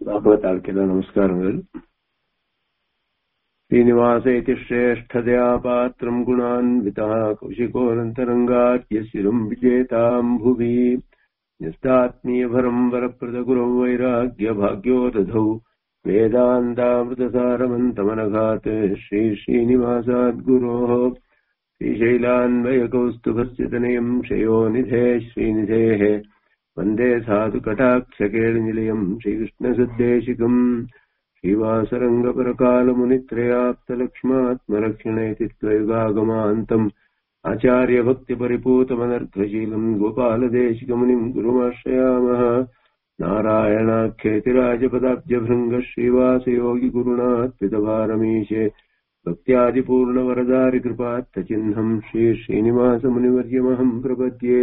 பாகவதாளுக்கெல்லாம் நமஸ்காரங்கள் श्रीनिवास इति श्रेष्ठतया पात्रम् गुणान्वितः कौशिकोऽनन्तरङ्गार्यशिरम् विजेताम् भुवि न्यस्तात्मीयभरम् वरप्रदगुरौ वैराग्यभाग्यो दधौ वेदान्तामृतसारमन्तमनघात् श्रीश्रीनिवासाद्गुरोः श्रीशैलान्वयकौस्तुभस्य तनयम् क्षयोनिधे श्रीनिधेः वन्दे साधुकटाक्षकेळनिलयम् श्रीकृष्णसद्देशिकम् श्रीवासरङ्गपरकालमुनित्रयाप्तलक्ष्मात्मरक्षणे तित्वयुगागमान्तम् आचार्यभक्तिपरिपूतमनर्घशीलम् गोपालदेशिकमुनिम् गुरुमाश्रयामः नारायणाख्येतिराजपदाब्जभृङ्गः श्रीवासयोगिगुरुणात्पितभारमीशे भक्त्यादिपूर्णवरदारिकृपात्तचिह्नम् श्रीश्रीनिवासमुनिवर्यमहम् प्रपद्ये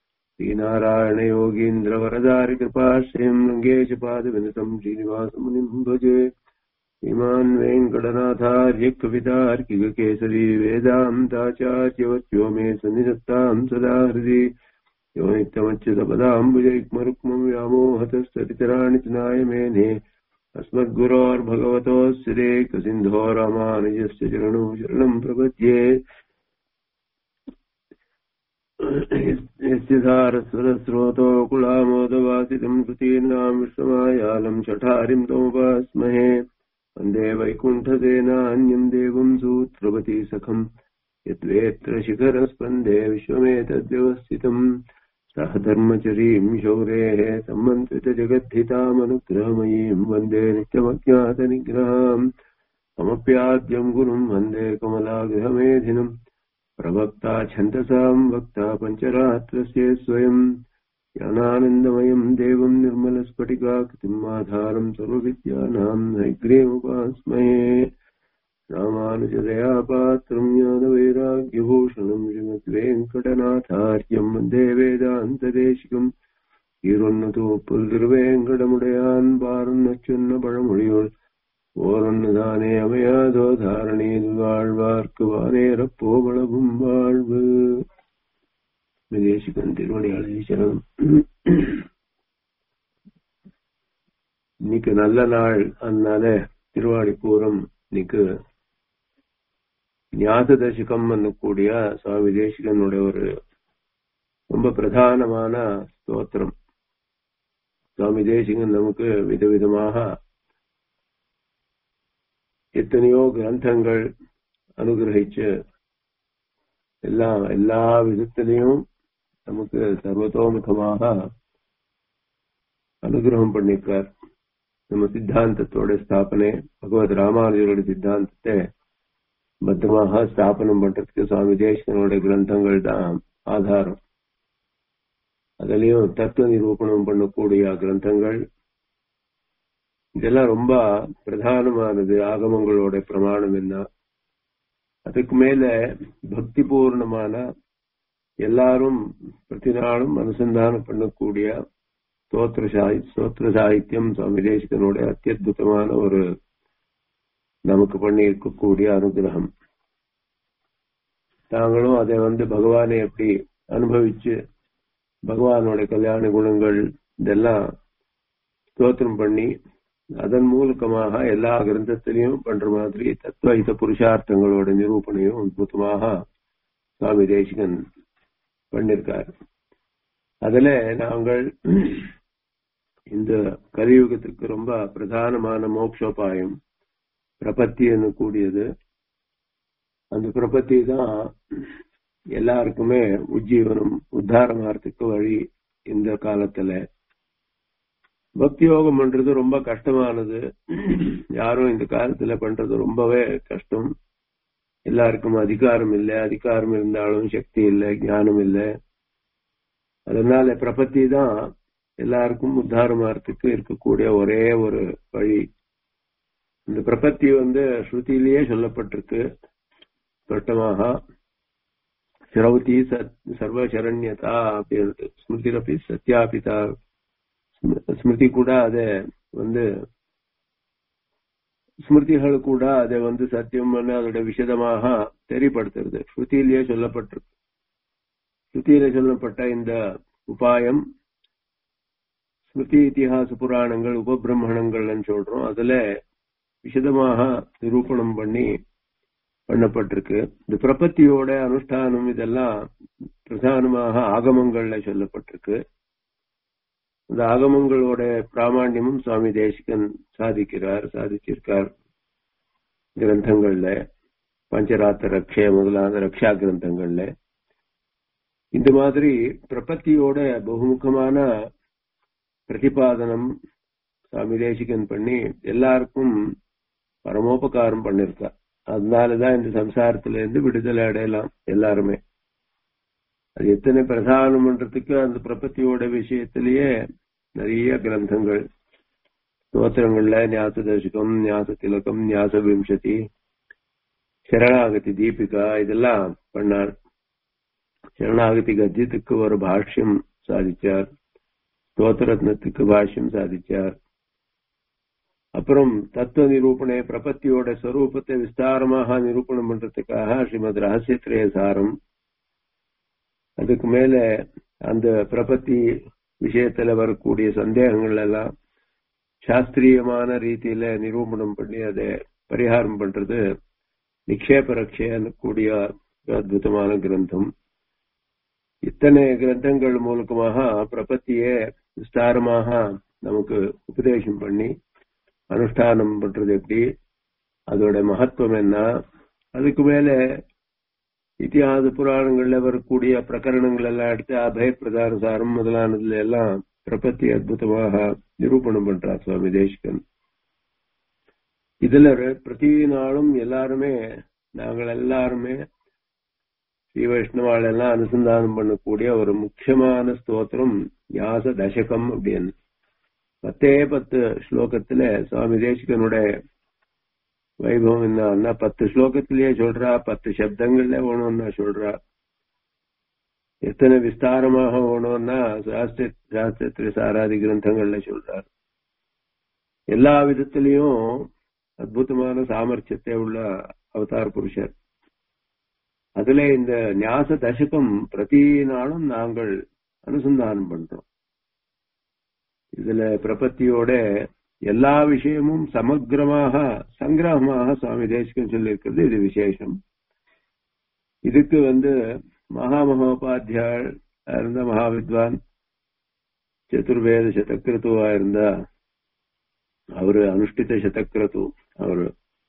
श्रीनारायणयोगीन्द्रवरदारिकृपाश्रयम् रङ्गेशपादविनतम् श्रीनिवासमुनिम् भजे श्रीमान् वेङ्कटनाथार्य कवितार्किककेसरी वेदान्ताचार्यवत्यो मे सन्निधत्ताम् सदा हृदि यो नित्यमच्युतपदाम्बुजैक्मरुक्मम् व्यामोहतस्तरितराणि तनाय मेने अस्मद्गुरोर्भगवतोऽस्य देकसिन्धो रामानुजस्य चरणौ शरणम् प्रपद्ये यस्य धारस्वरस्रोतो कुलामोदवासितम् कृतीनाम् विश्वमायालम् शठारिम् तमुपास्महे वन्दे वैकुण्ठसेनान्यम् देवम् सूत्रवती सखम् यद्वेत्र शिखरस्पन्दे विश्वमेतद्व्यवस्थितम् सह धर्मचरीम् शौरेः सम्मन्त्रितजगद्धितामनुग्रहमयीम् वन्दे नित्यमज्ञातनिग्रहाम् समप्याद्यम् गुरुम् वन्दे कमलागृहमेधिनम् प्रवक्ता छन्दसाम् वक्ता पञ्चरात्रस्य स्वयम् ज्ञानानन्दमयम् देवम् निर्मलस्फटिकाकृतिम् आधारम् सर्वविद्यानाम् नैग्रीमुपास्महे रामानुजदयापात्रम् ज्ञानवैराग्यभूषणम् श्रीमद्वेङ्कटनाथार्यम् वन्दे वेदान्तदेशिकम् ஈரொன்னு புல்திருவேங்கடமுடையான் பாருன்னு சொன்ன பழமொழியோள் ஓரொன்னுதானே அமையாதோ தாரணீது வாழ்வார்க்கு வானேறப் போவளவும் வாழ்வு தேசிகன் திருவடியாளை சரணம் இன்னைக்கு நல்ல நாள் அதனால திருவாடிப்பூரம் இன்னைக்கு ஞாத தசிகம் கூடிய சுவாமி தேசிகனுடைய ஒரு ரொம்ப பிரதானமான ஸ்தோத்திரம் சுவாமி தேசிகன் நமக்கு விதவிதமாக எத்தனையோ கிரந்தங்கள் அனுகிரகிச்சு எல்லா எல்லா விதத்திலையும் நமக்கு சர்வதோமுகமாக அனுகிரகம் பண்ணிருக்கார் நம்ம சித்தாந்தத்தோட ஸ்தாபனை பகவத் ராமானுஜரோட சித்தாந்தத்தை பத்திரமாக ஸ்தாபனம் பண்றதுக்கு சுவாமி தேசனோட கிரந்தங்கள் தான் ஆதாரம் அதுலயும் தத்துவ நிரூபணம் பண்ணக்கூடிய கிரந்தங்கள் இதெல்லாம் ரொம்ப பிரதானமானது ஆகமங்களோட பிரமாணம் என்ன அதுக்கு மேல பக்தி பூர்ணமான எல்லாரும் பிரதி நாளும் அனுசந்தானம் பண்ணக்கூடிய ஸ்தோத்திர சாஹி ஸ்தோத்திர சாகித்யம் சுவாமி தேசிகனோட அத்தியுதமான ஒரு நமக்கு பண்ணி இருக்கக்கூடிய அனுகிரகம் தாங்களும் அதை வந்து பகவானை எப்படி அனுபவிச்சு பகவானோட கல்யாண குணங்கள் இதெல்லாம் ஸ்தோத்திரம் பண்ணி அதன் மூலகமாக எல்லா கிரந்தத்திலையும் பண்ற மாதிரி தத்துவஹித புருஷார்த்தங்களோட நிரூபணையும் அற்புதமாக சுவாமி தேசிகன் பண்ணிருக்கார் அதுல நாங்கள் இந்த கலியுகத்துக்கு ரொம்ப பிரதானமான மோக்ஷோபாயம் பிரபத்தின்னு கூடியது அந்த பிரபத்தி தான் எல்லாருக்குமே உஜ்ஜீவனம் உத்தாரமாறதுக்கு வழி இந்த காலத்துல பக்தி யோகம் பண்றது ரொம்ப கஷ்டமானது யாரும் இந்த காலத்துல பண்றது ரொம்பவே கஷ்டம் எல்லாருக்கும் அதிகாரம் இல்லை அதிகாரம் இருந்தாலும் சக்தி இல்லை ஞானம் இல்லை அதனால பிரபத்தி தான் எல்லாருக்கும் உத்தாரமாறதுக்கு இருக்கக்கூடிய ஒரே ஒரு வழி இந்த பிரபத்தி வந்து ஸ்ருதியிலேயே சொல்லப்பட்டிருக்கு ஸ்பஷ்டமாக சிரௌதி சர்வசரண்யதா அப்படின்னு ஸ்மிருதிரப்பி சத்யாபிதா ஸ்மிருதி கூட அதை வந்து ஸ்மிருதிகள் கூட அதை வந்து சத்தியம் அதோட விஷதமாக தெரியப்படுத்துறது ஸ்ருதியிலேயே சொல்லப்பட்டிருக்கு ஸ்ருதியில சொல்லப்பட்ட இந்த உபாயம் ஸ்மிருதி இத்திஹாச புராணங்கள் உபபிரமணங்கள்னு சொல்றோம் அதுல விசதமாக நிரூபணம் பண்ணி பண்ணப்பட்டிருக்கு இந்த பிரபத்தியோட அனுஷ்டானம் இதெல்லாம் பிரதானமாக ஆகமங்கள்ல சொல்லப்பட்டிருக்கு இந்த ஆகமங்களோட பிராமாண்யமும் சுவாமி தேசிகன் சாதிக்கிறார் சாதிச்சிருக்கார் கிரந்தங்கள்ல பஞ்சராத்த ரக்ஷ முதலான ரக்ஷா கிரந்தங்கள்ல இந்த மாதிரி பிரபத்தியோட பகுமுகமான பிரதிபாதனம் சுவாமி தேசிகன் பண்ணி எல்லாருக்கும் பரமோபகாரம் பண்ணிருக்கா அதனாலதான் இந்த சம்சாரத்துல இருந்து விடுதலை அடையலாம் எல்லாருமே அது எத்தனை பிரதானம்ன்றதுக்கு அந்த பிரபத்தியோட விஷயத்திலேயே நிறைய கிரந்தங்கள் ஸ்தோத்திரங்கள்ல ஞாச தசகம் ஞாச திலகம் ஞாச விம்சதி சரணாகதி தீபிகா இதெல்லாம் பண்ணார் சரணாகதி கத்தியத்துக்கு ஒரு பாஷ்யம் சாதிச்சார் ஸ்தோத்திரத்னத்துக்கு பாஷ்யம் சாதிச்சார் அப்புறம் தத்துவ நிரூபணை பிரபத்தியோட ஸ்வரூபத்தை விஸ்தாரமாக நிரூபணம் பண்றதுக்காக ஸ்ரீமத் ரகசியத்திரய சாரம் அதுக்கு மேல அந்த பிரபத்தி விஷயத்துல வரக்கூடிய சந்தேகங்கள் எல்லாம் சாஸ்திரியமான ரீதியில நிரூபணம் பண்ணி அதை பரிகாரம் பண்றது நிக்ஷேப ரக்ஷைன்னு கூடிய அற்புதமான கிரந்தம் இத்தனை கிரந்தங்கள் மூலமாக பிரபத்தியே விஸ்தாரமாக நமக்கு உபதேசம் பண்ணி அனுஷ்டானம் பண்றது எப்படி அதோட மகத்துவம் என்ன அதுக்கு மேல இத்திஹாச புராணங்கள்ல வரக்கூடிய பிரகரணங்கள் எல்லாம் எடுத்து அபய பிரதான சாரம் முதலானதுல எல்லாம் பிரபத்தி அற்புதமாக நிரூபணம் பண்றார் சுவாமி தேசிகன் இதுல பிரதி நாளும் எல்லாருமே நாங்கள் எல்லாருமே ஸ்ரீ வைஷ்ணவாள் எல்லாம் அனுசந்தானம் பண்ணக்கூடிய ஒரு முக்கியமான ஸ்தோத்திரம் யாச தசகம் அப்படின்னு பத்தே பத்து ஸ்லோகத்துல சுவாமி தேசிகனுடைய வைபவம் என்ன பத்து ஸ்லோகத்திலேயே சொல்றா பத்து சப்தங்கள்ல வேணும்னா சொல்றா எத்தனை விஸ்தாரமாக வேணும்னா சாஸ்திர சாஸ்திர சாராதி கிரந்தங்கள்ல சொல்றார் எல்லா விதத்திலையும் அற்புதமான சாமர்த்தியத்தை உள்ள அவதார் புருஷர் அதுல இந்த ஞாச தசகம் பிரதி நாளும் நாங்கள் அனுசந்தானம் பண்றோம் இதுல பிரபத்தியோட எல்லா விஷயமும் சமக்கிரமாக சங்கிரகமாக சுவாமி தேசிகன் சொல்லியிருக்கிறது இது விசேஷம் இதுக்கு வந்து மகா மகோபாத்தியாள் இருந்த மகாவித்வான் சதுர்வேத சதக்கிரத்துவா இருந்த அவரு அனுஷ்டித சதக்கிரத்து அவரு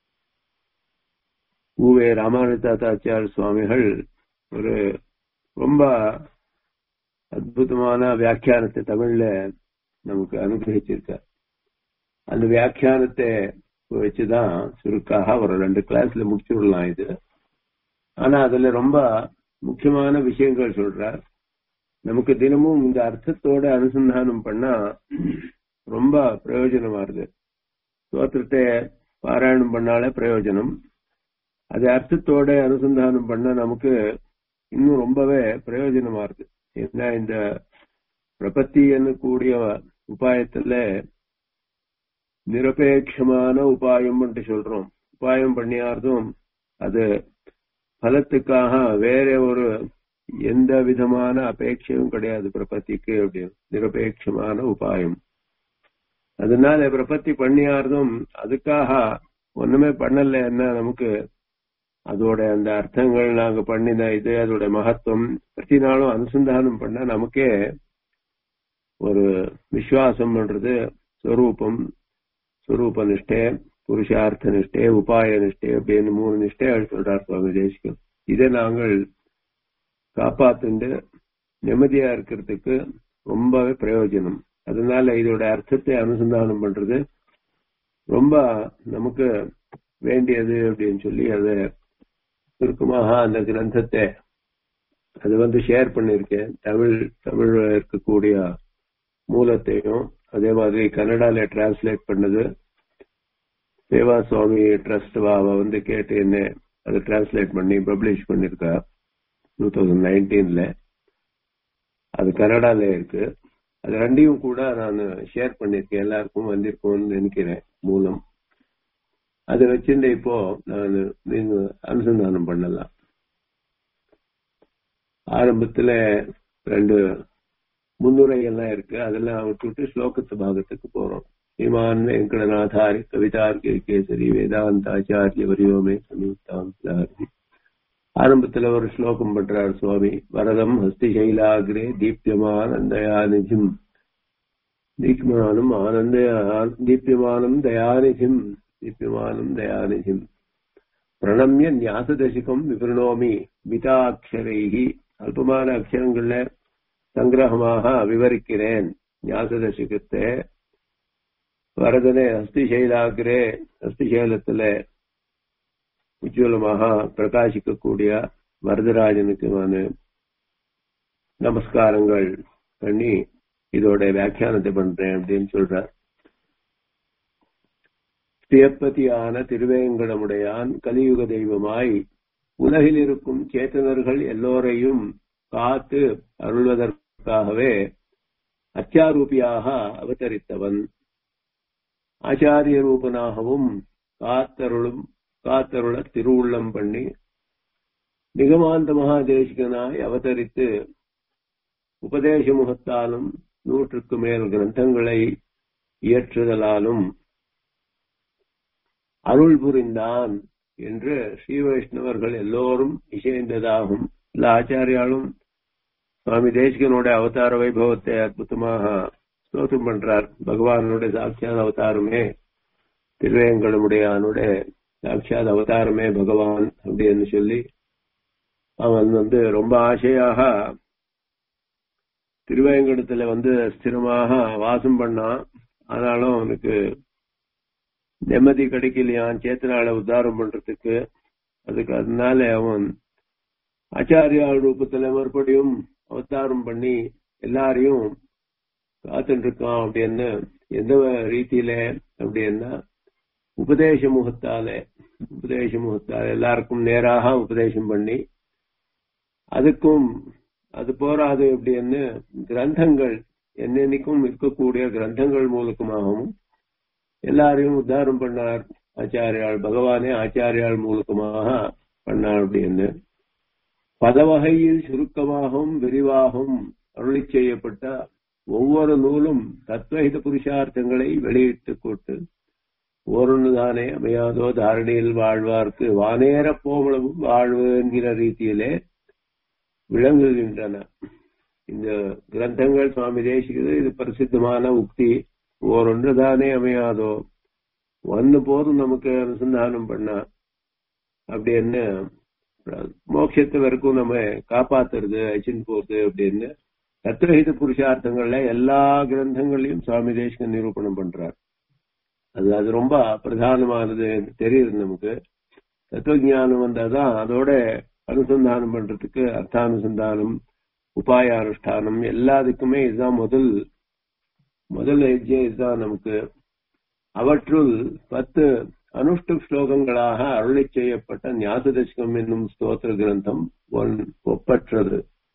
ஊவே ராமானுஜாச்சார் சுவாமிகள் ஒரு ரொம்ப அற்புதமான வியாக்கியானத்தை தமிழ்ல நமக்கு அனுகிரகிச்சிருக்கார் அந்த வியாக்கியானத்தை வச்சுதான் சுருக்காக ஒரு ரெண்டு கிளாஸ்ல முடிச்சு விடலாம் இது ஆனா அதுல ரொம்ப முக்கியமான விஷயங்கள் சொல்றார் நமக்கு தினமும் இந்த அர்த்தத்தோட அனுசந்தானம் பண்ணா ரொம்ப பிரயோஜனமா இருக்கு ஸ்தோத்திரத்தை பாராயணம் பண்ணாலே பிரயோஜனம் அது அர்த்தத்தோட அனுசந்தானம் பண்ணா நமக்கு இன்னும் ரொம்பவே பிரயோஜனமா இருக்கு ஏன்னா இந்த பிரபத்தின்னு கூடிய உபாயத்துல நிரபேட்சமான உபாயம் சொல்றோம் உபாயம் பண்ணியார்தும் அது பலத்துக்காக வேற ஒரு எந்த விதமான அபேட்சையும் கிடையாது பிரபத்திக்கு அப்படின்னு நிரபேட்சமான உபாயம் அதனால பிரபத்தி பண்ணியார்தும் அதுக்காக ஒண்ணுமே பண்ணலன்னா நமக்கு அதோட அந்த அர்த்தங்கள் நாங்க பண்ணின இது அதோட மகத்துவம் பிரதி நாளும் அனுசந்தானம் பண்ண நமக்கே ஒரு விசுவாசம் பண்றது ஸ்வரூபம் ஸ்வரூப நிஷ்டை புருஷார்த்த நிஷ்டை உபாய நிஷ்டை அப்படின்னு மூணு நிஷ்டைகள் சொல்றார் சுவாமி தேசிகம் இதை நாங்கள் காப்பாத்துண்டு நிம்மதியா இருக்கிறதுக்கு ரொம்பவே பிரயோஜனம் அதனால இதோட அர்த்தத்தை அனுசந்தானம் பண்றது ரொம்ப நமக்கு வேண்டியது அப்படின்னு சொல்லி அதை சுருக்கமாக அந்த கிரந்தத்தை அது வந்து ஷேர் பண்ணிருக்கேன் தமிழ் தமிழ் இருக்கக்கூடிய மூலத்தையும் அதே மாதிரி கன்னடால டிரான்ஸ்லேட் பண்ணது சேவா சுவாமி ட்ரஸ்ட் அவ வந்து கேட்டு என்ன அதை டிரான்ஸ்லேட் பண்ணி பப்ளிஷ் பண்ணிருக்கா டூ தௌசண்ட் நைன்டீன்ல அது கன்னடால இருக்கு அது ரெண்டையும் கூட நான் ஷேர் பண்ணிருக்கேன் எல்லாருக்கும் வந்திருக்கும்னு நினைக்கிறேன் மூலம் அதை வச்சிருந்த இப்போ நான் நீங்க அனுசந்தானம் பண்ணலாம் ஆரம்பத்துல ரெண்டு முன்னுரை எல்லாம் இருக்கு அதெல்லாம் விட்டுவிட்டு ஸ்லோகத்து பாகத்துக்கு போறோம் ஸ்ரீமான் வெங்கடநாதாரி கவிதார்கே கேசரி வேதாந்தாச்சாரிய வரியோமே சமீதாம் ஆரம்பத்துல ஒரு ஸ்லோகம் பண்றார் சுவாமி வரதம் ஹஸ்தி சைலாகிரே தீப்யமான தயாநிதிம் தீப்யமானம் ஆனந்த தீப்யமானம் தயாநிதிம் தீப்யமானம் தயாநிதிம் பிரணம்ய ஞாசதசிகம் விவரணோமி மிதாட்சரைகி அல்பமான அக்ஷரங்கள்ல சங்கிரகமாக விவரிக்கிறேன் ஞாசதசிகத்தை வரதனே அஸ்திசைலாகிறே அஸ்திசைலத்துல உஜ்வலமாக பிரகாசிக்கக்கூடிய வரதராஜனுக்கு நான் நமஸ்காரங்கள் பண்ணி இதோட வியாக்கியானத்தை பண்றேன் அப்படின்னு சொல்றார் சிவப்பதியான திருவேங்கடமுடையான் கலியுக தெய்வமாய் உலகில் இருக்கும் சேத்தனர்கள் எல்லோரையும் காத்து அருள்வதற்காகவே அச்சாரூபியாக அவதரித்தவன் ஆச்சாரிய ரூபனாகவும் காத்தருளும் காத்தருள திருவுள்ளம் பண்ணி நிகமாந்த மகாதேசிகனாய் அவதரித்து உபதேச முகத்தாலும் நூற்றுக்கு மேல் கிரந்தங்களை இயற்றுதலாலும் அருள் புரிந்தான் என்று ஸ்ரீ வைஷ்ணவர்கள் எல்லோரும் இசைந்ததாகும் இல்ல ஆச்சாரியாலும் சுவாமி தேசிகனோட அவதார வைபவத்தை அற்புதமாக ஸ்தோத்திரம் பண்றார் பகவானுடைய சாட்சியாத அவதாரமே திருவேங்கடமுடையானுடைய சாட்சியாத அவதாரமே பகவான் அப்படின்னு சொல்லி அவன் வந்து ரொம்ப ஆசையாக திருவேங்கடத்துல வந்து ஸ்திரமாக வாசம் பண்ணான் ஆனாலும் அவனுக்கு நிம்மதி கிடைக்கலையான் சேத்தனால உத்தாரம் பண்றதுக்கு அதுக்கு அதனால அவன் ஆச்சாரியா ரூபத்துல மறுபடியும் அவதாரம் பண்ணி எல்லாரையும் காத்துட்டு இருக்கான் அப்படின்னு எந்த ரீதியில அப்படின்னா உபதேச முகத்தால உபதேச முகத்தால எல்லாருக்கும் நேராக உபதேசம் பண்ணி அதுக்கும் அது போராது அப்படின்னு கிரந்தங்கள் என்னென்னைக்கும் இருக்கக்கூடிய கிரந்தங்கள் மூலமாகவும் எல்லாரையும் உத்தாரம் பண்ணார் ஆச்சாரியால் பகவானே ஆச்சாரியால் மூலமாக பண்ணார் அப்படின்னு பல வகையில் சுருக்கமாகவும் விரிவாகவும் அருளி செய்யப்பட்ட ஒவ்வொரு நூலும் தத்வஹித புருஷார்த்தங்களை வெளியிட்டு கொண்டு ஓரொன்னுதானே அமையாதோ தாரணியில் வாழ்வார்க்கு வானேற போவளவும் வாழ்வு என்கிற ரீதியிலே விளங்குகின்றன இந்த கிரந்தங்கள் சுவாமி தேசிகது இது பிரசித்தமான உக்தி ஓரொன்று தானே அமையாதோ ஒன்னு போதும் நமக்கு அனுசந்தானம் பண்ண அப்படின்னு மோட்சத்து வரைக்கும் நம்ம காப்பாத்துறது அச்சின் போறது அப்படின்னு தத்துவஹித புருஷார்த்தங்கள்ல எல்லா கிரந்தங்களையும் சுவாமி தேசிகன் நிரூபணம் பண்றார் அது அது ரொம்ப பிரதானமானது தெரியுது நமக்கு தத்துவ ஜானம் வந்தாதான் அதோட அனுசந்தானம் பண்றதுக்கு அர்த்தானுசந்தானம் உபாய அனுஷ்டானம் எல்லாத்துக்குமே இதுதான் முதல் முதல் எஜ்ஜே இதுதான் நமக்கு அவற்றுள் பத்து அனுஷ்டு ஸ்லோகங்களாக அருளை செய்யப்பட்ட ஞாசதசகம் என்னும் ஸ்தோத்திர கிரந்தம் ஒன் ஒப்பற்றது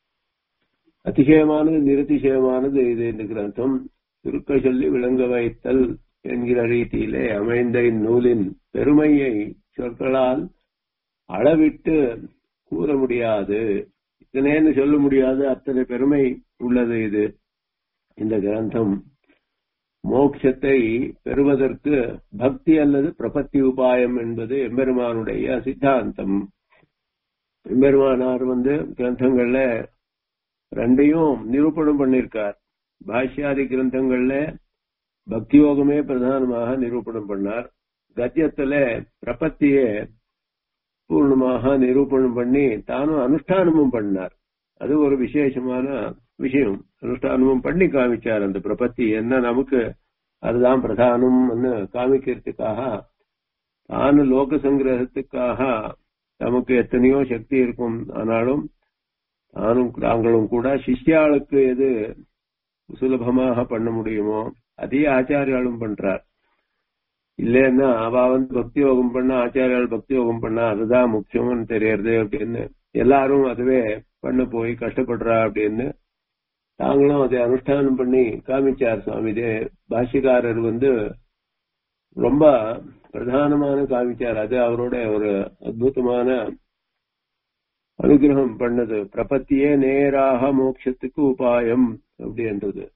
அதிசயமானது நிரதிசயமானது இது இந்த கிரந்தம் சுருக்க சொல்லி விளங்க வைத்தல் என்கிற ரீதியிலே அமைந்த இந்நூலின் பெருமையை சொற்களால் அளவிட்டு கூற முடியாது இத்தனைன்னு சொல்ல முடியாது அத்தனை பெருமை உள்ளது இது இந்த கிரந்தம் மோட்சத்தை பெறுவதற்கு பக்தி அல்லது பிரபத்தி உபாயம் என்பது எம்பெருமானுடைய சித்தாந்தம் எம்பெருமானார் வந்து கிரந்தங்கள்ல ரெண்டையும் நிரூபணம் பண்ணிருக்கார் பாஷ்யாதி கிரந்தங்கள்ல பக்தி யோகமே பிரதானமாக நிரூபணம் பண்ணார் கத்தியத்துல பிரபத்தியே பூர்ணமாக நிரூபணம் பண்ணி தானும் அனுஷ்டானமும் பண்ணார் அது ஒரு விசேஷமான விஷயம் அனுஷ்டானமும் பண்ணி காமிச்சார் அந்த பிரபத்தி என்ன நமக்கு அதுதான் பிரதானம் காமிக்கிறதுக்காக தானு லோக சங்கிரகத்துக்காக நமக்கு எத்தனையோ சக்தி இருக்கும் ஆனாலும் நானும் நாங்களும் கூட சிஷ்யாளுக்கு எது சுலபமாக பண்ண முடியுமோ அதே ஆச்சாரியாலும் பண்றார் இல்லைன்னா அவ வந்து பக்தி யோகம் பண்ண ஆச்சாரியால் பக்தி யோகம் பண்ணா அதுதான் முக்கியம்னு தெரியறது அப்படின்னு எல்லாரும் அதுவே பண்ண போய் கஷ்டப்படுறா அப்படின்னு தாங்களும் அதை அனுஷ்டானம் பண்ணி காமிச்சார் சுவாமி இதே பாஷ்யக்காரர் வந்து ரொம்ப பிரதானமான காமிச்சார் அது அவரோட ஒரு அற்புதமான அனுகிரகம் பண்ணது பிரபத்தியே நேராக மோட்சத்துக்கு உபாயம் அப்படின்றது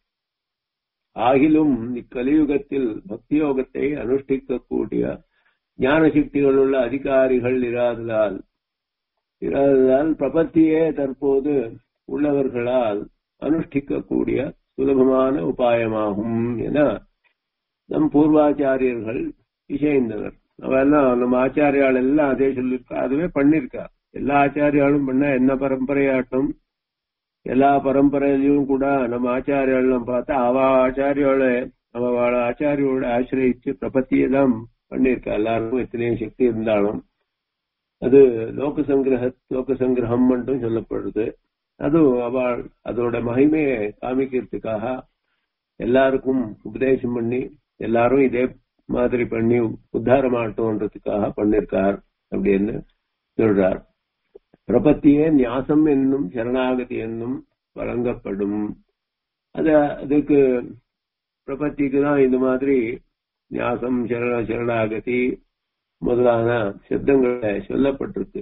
ஆகிலும் இக்கலியுகத்தில் பக்தி யோகத்தை அனுஷ்டிக்கக்கூடிய ஞான சக்திகள் உள்ள அதிகாரிகள் இராததால் இராததால் பிரபத்தியே தற்போது உள்ளவர்களால் அனுஷ்டிக்கக்கூடிய சுலபமான உபாயமாகும் என நம் பூர்வாச்சாரியர்கள் இசைந்தனர் அவெல்லாம் நம்ம ஆச்சாரியால் எல்லாம் அதே சொல்லியிருக்கா அதுவே பண்ணிருக்கா எல்லா ஆச்சாரியாலும் பண்ண என்ன பரம்பரையாட்டம் எல்லா பரம்பரையிலையும் கூட நம்ம ஆச்சாரியாலும் பார்த்தா அவ ஆச்சாரியோட அவள ஆச்சாரியோட ஆசிரியிச்சு பிரபத்தியை தான் பண்ணியிருக்கா எல்லாருக்கும் எத்தனையும் சக்தி இருந்தாலும் அது லோக சங்கிரக லோக சங்கிரகம் மட்டும் சொல்லப்படுது அது அவள் அதோட மகிமையை காமிக்கிறதுக்காக எல்லாருக்கும் உபதேசம் பண்ணி எல்லாரும் இதே மாதிரி பண்ணி உத்தாரமாட்டோன்றதுக்காக பண்ணிருக்கார் அப்படின்னு சொல்றார் பிரபத்தியே ஞாசம் என்னும் சரணாகதி என்னும் வழங்கப்படும் அத அதுக்கு பிரபத்திக்கு தான் இந்த மாதிரி ஞாசம் சரண சரணாகதி முதலான சப்தங்களை சொல்லப்பட்டிருக்கு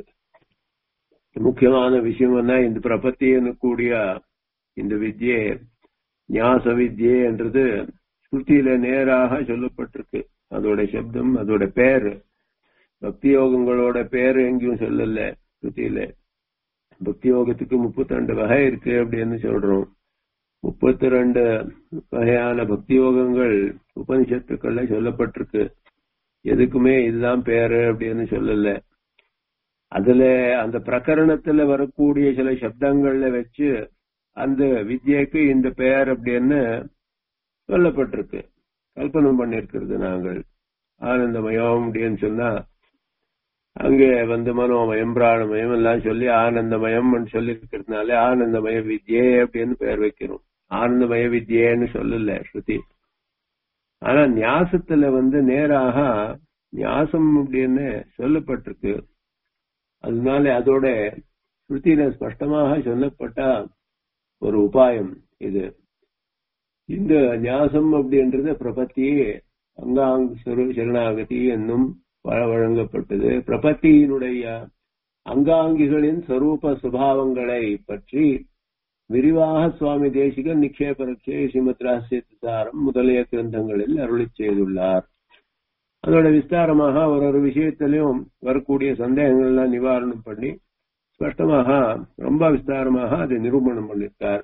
முக்கியமான விஷயம் என்ன இந்த பிரபத்தின்னு கூடிய இந்த வித்யே ஞாச வித்யே என்றது ஸ்ருதியில நேராக சொல்லப்பட்டிருக்கு அதோட சப்தம் அதோட பேரு பக்தி யோகங்களோட பேரு எங்கேயும் சொல்லல ஸ்ருதியில பக்தி யோகத்துக்கு முப்பத்தி ரெண்டு வகை இருக்கு அப்படின்னு சொல்றோம் முப்பத்தி ரெண்டு வகையான பக்தி யோகங்கள் உபனிஷத்துக்கள்ல சொல்லப்பட்டிருக்கு எதுக்குமே இதுதான் பேரு அப்படின்னு சொல்லல அதுல அந்த பிரகரணத்துல வரக்கூடிய சில சப்தங்கள்ல வச்சு அந்த வித்யக்கு இந்த பெயர் அப்படின்னு சொல்லப்பட்டிருக்கு கல்பனை பண்ணிருக்கிறது நாங்கள் ஆனந்தமயம் அப்படின்னு சொன்னா அங்கே வந்து மனோமயம் பிராணமயம் எல்லாம் சொல்லி ஆனந்தமயம் சொல்லி இருக்கிறதுனால ஆனந்தமய வித்யே அப்படின்னு பெயர் வைக்கிறோம் ஆனந்தமய வித்யேன்னு சொல்லல ஸ்ருதி ஆனா நியாசத்துல வந்து நேராக நியாசம் அப்படின்னு சொல்லப்பட்டிருக்கு அதனால அதோட ஸ்ருதியில ஸ்பஷ்டமாக சொல்லப்பட்ட ஒரு உபாயம் இது இந்த நியாசம் அப்படின்றது பிரபத்தியே அங்காங் சரணாகதி என்னும் வழங்கப்பட்டது பிரபத்தியினுடைய அங்காங்கிகளின் சொரூப சுபாவங்களை பற்றி விரிவாக சுவாமி தேசிகன் நிக்ஷேபரட்சே ஸ்ரீமத் ரகசியசாரம் முதலிய கிரந்தங்களில் அருளி செய்துள்ளார் அதோட விஸ்தாரமாக ஒரு ஒரு விஷயத்திலையும் வரக்கூடிய சந்தேகங்கள்லாம் நிவாரணம் பண்ணி ஸ்பஷ்டமாக ரொம்ப விஸ்தாரமாக அதை நிரூபணம் பண்ணிருக்கார்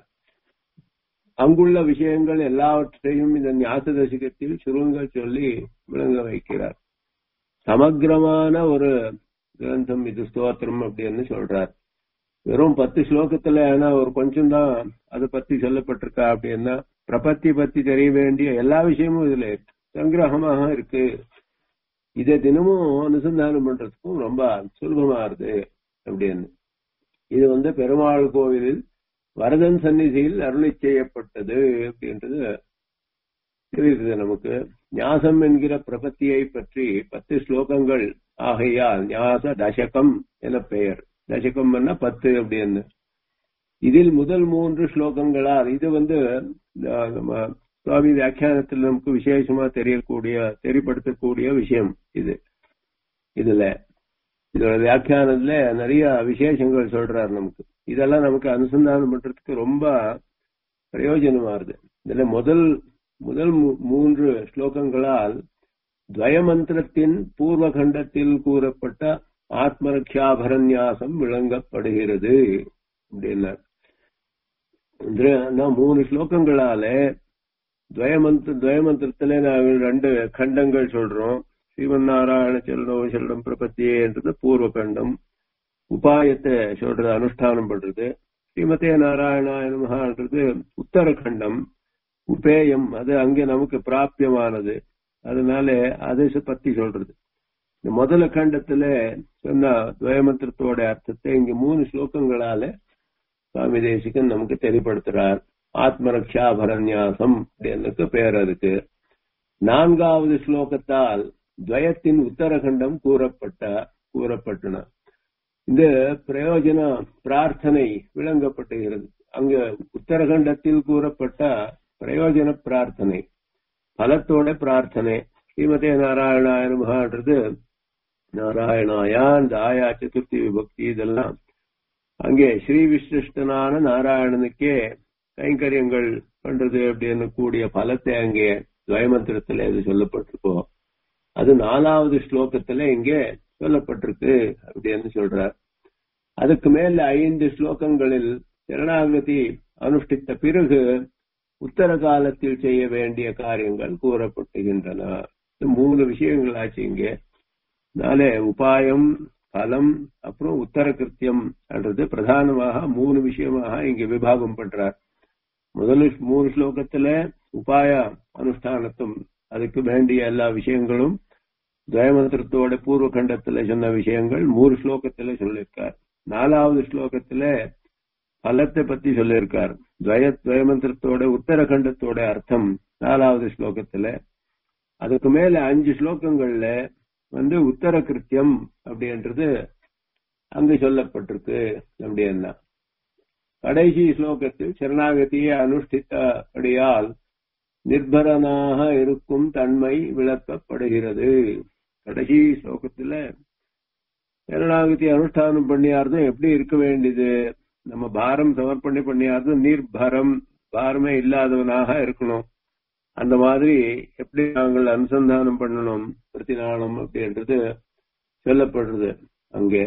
அங்குள்ள விஷயங்கள் எல்லாவற்றையும் இந்த ஞாச தசிகத்தில் சுருங்க சொல்லி விளங்க வைக்கிறார் சமக்கிரமான ஒரு கிரந்தம் இது ஸ்தோத்திரம் அப்படின்னு சொல்றார் வெறும் பத்து ஸ்லோகத்துல ஏன்னா ஒரு கொஞ்சம் தான் அதை பத்தி சொல்லப்பட்டிருக்கா அப்படின்னா பிரபத்தி பத்தி தெரிய வேண்டிய எல்லா விஷயமும் இதுல சங்கிரகமாக இருக்கு இதை தினமும் அனுசந்தானம் பண்றதுக்கும் ரொம்ப சுலபமா இருக்கு அப்படின்னு இது வந்து பெருமாள் கோவிலில் வரதன் சந்நிதியில் அருளை செய்யப்பட்டது அப்படின்றது தெரியுது நமக்கு ஞாசம் என்கிற பிரபத்தியை பற்றி பத்து ஸ்லோகங்கள் ஆகையால் ஞாச தசகம் என பெயர் தசகம் பத்து அப்படின்னு இதில் முதல் மூன்று ஸ்லோகங்களால் இது வந்து நம்ம சுவாமி வியாக்கியானத்தில் நமக்கு விசேஷமா தெரியக்கூடிய தெரியப்படுத்தக்கூடிய விஷயம் இது இதுல இதோட வியாக்கியானத்துல நிறைய விசேஷங்கள் சொல்றாரு நமக்கு இதெல்லாம் நமக்கு அனுசந்தானம் பண்றதுக்கு ரொம்ப பிரயோஜனமா இருக்கு இதுல முதல் முதல் மூன்று ஸ்லோகங்களால் துவயமந்திரத்தின் பூர்வ கண்டத்தில் கூறப்பட்ட ஆத்மரக்ஷாபரநியாசம் விளங்கப்படுகிறது அப்படின்னார் மூணு ஸ்லோகங்களால துவயமந்திர துவயமந்திரத்துல நாங்கள் ரெண்டு கண்டங்கள் சொல்றோம் ஸ்ரீமன் நாராயண செல்லம் செல்லம் பிரபத்தியேன்றது பூர்வ கண்டம் உபாயத்தை சொல்றது அனுஷ்டானம் பண்றது ஸ்ரீமதே நாராயணாய மகான்றது உத்தரகண்டம் உபேயம் அது அங்கே நமக்கு பிராபியமானது அதனால அதை பத்தி சொல்றது இந்த முதல கண்டத்துல சொன்ன துவயமந்திரத்தோட அர்த்தத்தை இங்க மூணு ஸ்லோகங்களால சுவாமி தேசிகன் நமக்கு தெளிப்படுத்துறார் ஆத்மரக்ஷா பரநியாசம் எனக்கு பெயர் இருக்கு நான்காவது ஸ்லோகத்தால் துவயத்தின் உத்தரகண்டம் கூறப்பட்ட கூறப்பட்டன இந்த பிரயோஜன பிரார்த்தனை விளங்கப்பட்டுகிறது அங்க உத்தரகண்டத்தில் கூறப்பட்ட பிரயோஜன பிரார்த்தனை பலத்தோட பிரார்த்தனை ஸ்ரீமதே நாராயணாய மகான்றது நாராயணாயா இந்த ஆயா சதுர்த்தி விபக்தி இதெல்லாம் அங்கே ஸ்ரீ விசிருஷ்டனான நாராயணனுக்கே கைங்கரியங்கள் பண்றது அப்படின்னு கூடிய பலத்தை அங்கே துவயமந்திரத்துல இது சொல்லப்பட்டிருக்கோ அது நாலாவது ஸ்லோகத்துல இங்கே சொல்லப்பட்டிருக்கு அப்படின்னு சொல்றார் அதுக்கு மேல ஐந்து ஸ்லோகங்களில் சரணாகதி அனுஷ்டித்த பிறகு உத்தர காலத்தில் செய்ய வேண்டிய காரியங்கள் கூறப்பட்டுகின்றன மூணு விஷயங்கள் ஆச்சு இங்கே நாளே உபாயம் பலம் அப்புறம் உத்தர கிருத்தியம் என்றது பிரதானமாக மூணு விஷயமாக இங்க விபாகம் பண்றார் முதல் மூணு ஸ்லோகத்துல உபாய அனுஷ்டானத்தும் அதுக்கு வேண்டிய எல்லா விஷயங்களும் துவயமந்திரத்தோட பூர்வ கண்டத்துல சொன்ன விஷயங்கள் மூணு ஸ்லோகத்துல சொல்லியிருக்கார் நாலாவது ஸ்லோகத்துல பலத்தை பத்தி சொல்லியிருக்கார் துவய துவயமந்திரத்தோட உத்தரகண்டத்தோட அர்த்தம் நாலாவது ஸ்லோகத்துல அதுக்கு மேல அஞ்சு ஸ்லோகங்கள்ல வந்து உத்தர கிருத்தியம் அப்படின்றது அங்கு சொல்லப்பட்டிருக்கு அப்படின்னா கடைசி ஸ்லோகத்தில் சரணாகதியை அனுஷ்டித்தபடியால் நிர்பரனாக இருக்கும் தன்மை விளக்கப்படுகிறது கடைசி ஸ்லோகத்துல சரணாகதி அனுஷ்டானம் பண்ணியார்தும் எப்படி இருக்க வேண்டியது நம்ம பாரம் சமர்ப்பணி பண்ணியார்தும் நிர்பரம் பாரமே இல்லாதவனாக இருக்கணும் அந்த மாதிரி எப்படி நாங்கள் அனுசந்தானம் பண்ணணும் பிரதிநாளம் அப்படின்றது சொல்லப்படுறது அங்கே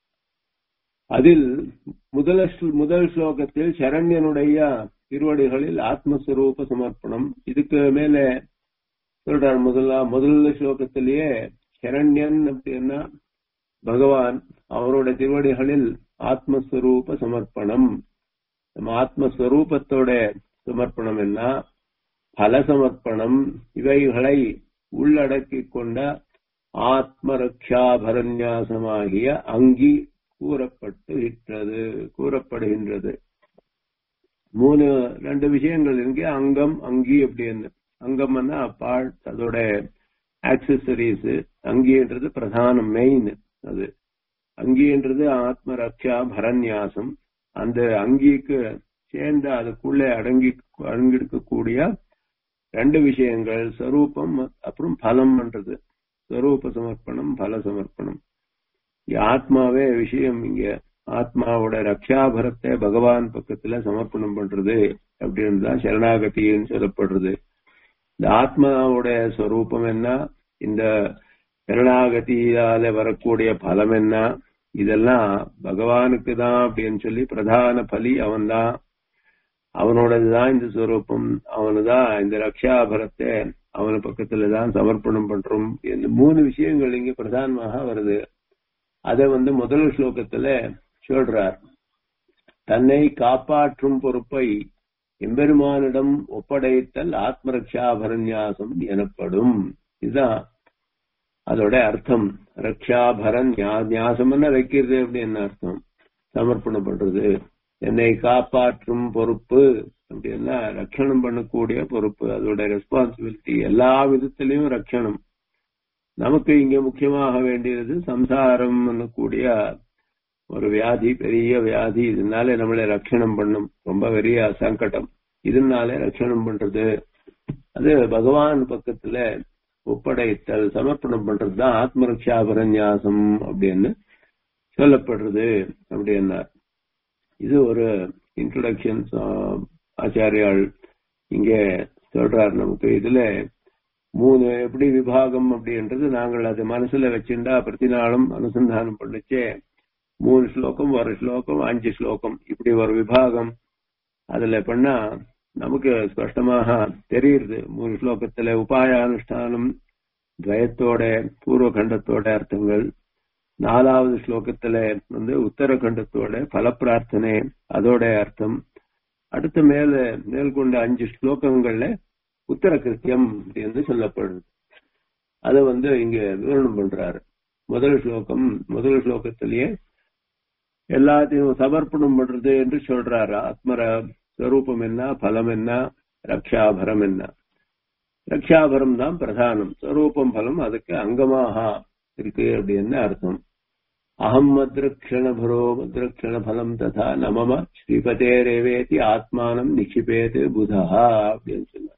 அதில் முதல் முதல் ஸ்லோகத்தில் சரண்யனுடைய திருவடிகளில் ஆத்மஸ்வரூப சமர்ப்பணம் இதுக்கு மேல சொல்றார் முதல்ல முதல் ஸ்லோகத்திலேயே சரண்யன் அப்படின்னா பகவான் அவரோட திருவடிகளில் ஆத்மஸ்வரூப சமர்ப்பணம் நம்ம ஆத்மஸ்வரூபத்தோட சமர்ப்பணம் என்ன பல சமர்ப்பணம் இவைகளை உள்ளடக்கிக் கொண்ட ஆத்ம ரக்ஷாபரநியாசமாகிய அங்கி கூறப்பட்டுகின்றது கூறப்படுகின்றது மூணு ரெண்டு விஷயங்கள் இருக்கு அங்கம் அங்கி அப்படின்னு அங்கம்னா பார்ட் அதோட ஆக்சசரிஸ் அங்கின்றது பிரதானம் மெயின் அது அங்கின்றது ஆத்ம ரக்ஷா பரநியாசம் அந்த அங்கிக்கு சேர்ந்த அதுக்குள்ளே அடங்கி அடங்கிருக்கக்கூடிய ரெண்டு விஷயங்கள் ஸ்வரூபம் அப்புறம் பலம்ன்றது ஸ்வரூப சமர்ப்பணம் பல சமர்ப்பணம் ஆத்மாவே விஷயம் இங்க ஆத்மாவோட ரக்ஷாபரத்தை பகவான் பக்கத்துல சமர்ப்பணம் பண்றது அப்படின்னு தான் சரணாகத்தின்னு சொல்லப்படுறது இந்த ஆத்மாவோட ஸ்வரூபம் என்ன இந்த சரணாகதியால வரக்கூடிய பலம் என்ன இதெல்லாம் பகவானுக்கு தான் அப்படின்னு சொல்லி பிரதான பலி அவன்தான் அவனோடதுதான் இந்த ஸ்வரூபம் அவனுதான் இந்த ரக்ஷாபரத்தை அவன பக்கத்துல தான் சமர்ப்பணம் பண்றோம் இந்த மூணு விஷயங்கள் இங்க பிரதானமாக வருது அதை வந்து முதல் ஸ்லோகத்துல சொல்றார் தன்னை காப்பாற்றும் பொறுப்பை எம்பெருமானிடம் ஒப்படைத்தல் ஆத்மரக்ஷாபரநியாசம் எனப்படும் இதுதான் அதோட அர்த்தம் ரக்ஷாபரன் நியாசம்னா வைக்கிறது அப்படின்னு அர்த்தம் சமர்ப்பணம் பண்றது என்னை காப்பாற்றும் பொறுப்பு அப்படின்னா ரட்சணம் பண்ணக்கூடிய பொறுப்பு அதோட ரெஸ்பான்சிபிலிட்டி எல்லா விதத்திலையும் ரட்சணம் நமக்கு இங்க முக்கியமாக வேண்டியது சம்சாரம் கூடிய ஒரு வியாதி பெரிய வியாதி இதனால நம்மளை ரட்சணம் பண்ணும் ரொம்ப பெரிய சங்கடம் இதனால ரட்சணம் பண்றது அது பகவான் பக்கத்துல ஒப்படைத்தல் சமர்ப்பணம் பண்றதுதான் ஆத்மரக்ஷாபரநியாசம் அப்படின்னு சொல்லப்படுறது அப்படின்னார் இது ஒரு இன்ட்ரோடக்ஷன் ஆச்சாரியால் இங்க சொல்றார் நமக்கு இதுல மூணு எப்படி விபாகம் அப்படின்றது நாங்கள் அது மனசுல வச்சுட்டா பிரதி நாளும் அனுசந்தானம் பண்ணிச்சே மூணு ஸ்லோகம் ஒரு ஸ்லோகம் அஞ்சு ஸ்லோகம் இப்படி ஒரு விபாகம் அதுல பண்ணா நமக்கு ஸ்பஷ்டமாக தெரியுது மூணு ஸ்லோகத்துல உபாய அனுஷ்டானம் துவயத்தோட பூர்வ கண்டத்தோட அர்த்தங்கள் நாலாவது ஸ்லோகத்துல வந்து உத்தரகண்டத்தோட பல பிரார்த்தனை அதோட அர்த்தம் அடுத்த மேல மேற்கொண்ட அஞ்சு ஸ்லோகங்கள்ல உத்தர கிருத்தியம் என்று சொல்லப்படுது அதை வந்து இங்க விவரணம் பண்றாரு முதல் ஸ்லோகம் முதல் ஸ்லோகத்திலேயே எல்லாத்தையும் சமர்ப்பணம் பண்றது என்று சொல்றாரு ஆத்மர ஸ்வரூபம் என்ன பலம் என்ன ரக்ஷாபரம் என்ன ரக்ஷாபரம் தான் பிரதானம் ஸ்வரூபம் பலம் அதுக்கு அங்கமாக இருக்கு அப்படின்னு அர்த்தம் அகம் மத்ரக்ஷணபரோ மத்ரக்ஷணபலம் ததா நமம ஸ்ரீபதேரேவேதி ஆத்மானம் நிக்ஷிபேத் புதா அப்படின்னு சொன்னார்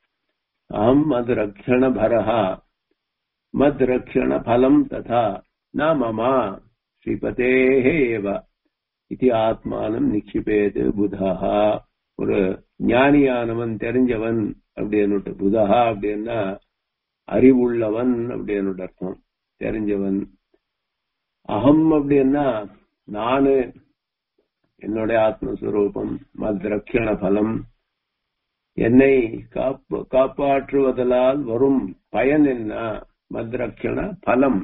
அகம் மத் ரக்ஷண பரஹா மத் ரக்ஷண பலம் ததா ந மமா ஸ்ரீபதேः एव इति आत्मानं निक्षिपेत् बुधः ஒரு ஞானியானவன் தெரிஞ்சவன் அப்படின்னு புதஹா அப்படின்னா அறிவுள்ளவன் அப்படின்னு அர்த்தம் தெரிஞ்சவன் அகம் அப்படின்னா நானு என்னுடைய ஆத்மஸ்வரூபம் மத்ரக்ஷண பலம் என்னை காப்பு காப்பாற்றுவதலால் வரும் பயன் என்ன மத்ரக்ஷண பலம்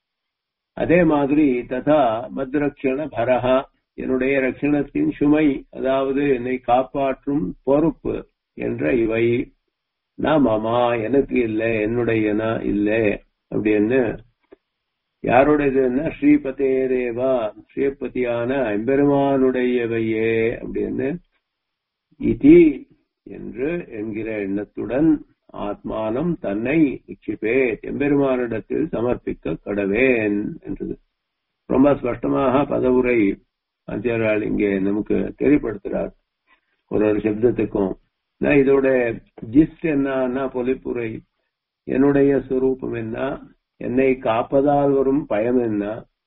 அதே மாதிரி ததா மத்ரக்ஷண பரஹா என்னுடைய ரட்சணத்தின் சுமை அதாவது என்னை காப்பாற்றும் பொறுப்பு என்ற இவை நான் மாமா எனக்கு இல்லை என்னுடைய இல்லை அப்படின்னு யாருடையதுன்னா ஸ்ரீபதேரேவா ஸ்ரீபதியான எம்பெருமானுடையவையே அப்படின்னு இதி என்று என்கிற எண்ணத்துடன் ஆத்மானம் தன்னை நிச்சிப்பே எம்பெருமானிடத்தில் சமர்ப்பிக்க கடவேன் என்றது ரொம்ப ஸ்பஷ்டமாக பதவுரை ஆச்சாரியால் இங்கே நமக்கு தெளிப்படுத்துறார் ஒரு ஒரு சப்தத்துக்கும் இதோட ஜிஸ்ட் என்னன்னா பொலிப்புரை என்னுடைய ஸ்வரூபம் என்ன என்னை காப்பதால் வரும் பயம் என்ன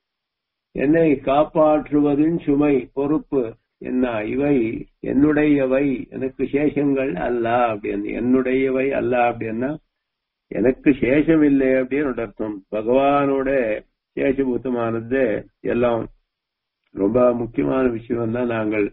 என்னை காப்பாற்றுவதின் சுமை பொறுப்பு என்ன இவை என்னுடையவை எனக்கு சேஷங்கள் அல்ல அப்படின்னு என்னுடையவை அல்ல அப்படின்னா எனக்கு சேஷம் இல்லை அப்படின்னு அர்த்தம் பகவானோட சேஷபூத்தமானது எல்லாம் ரொம்ப முக்கியமான விஷயம் தான் நாங்கள்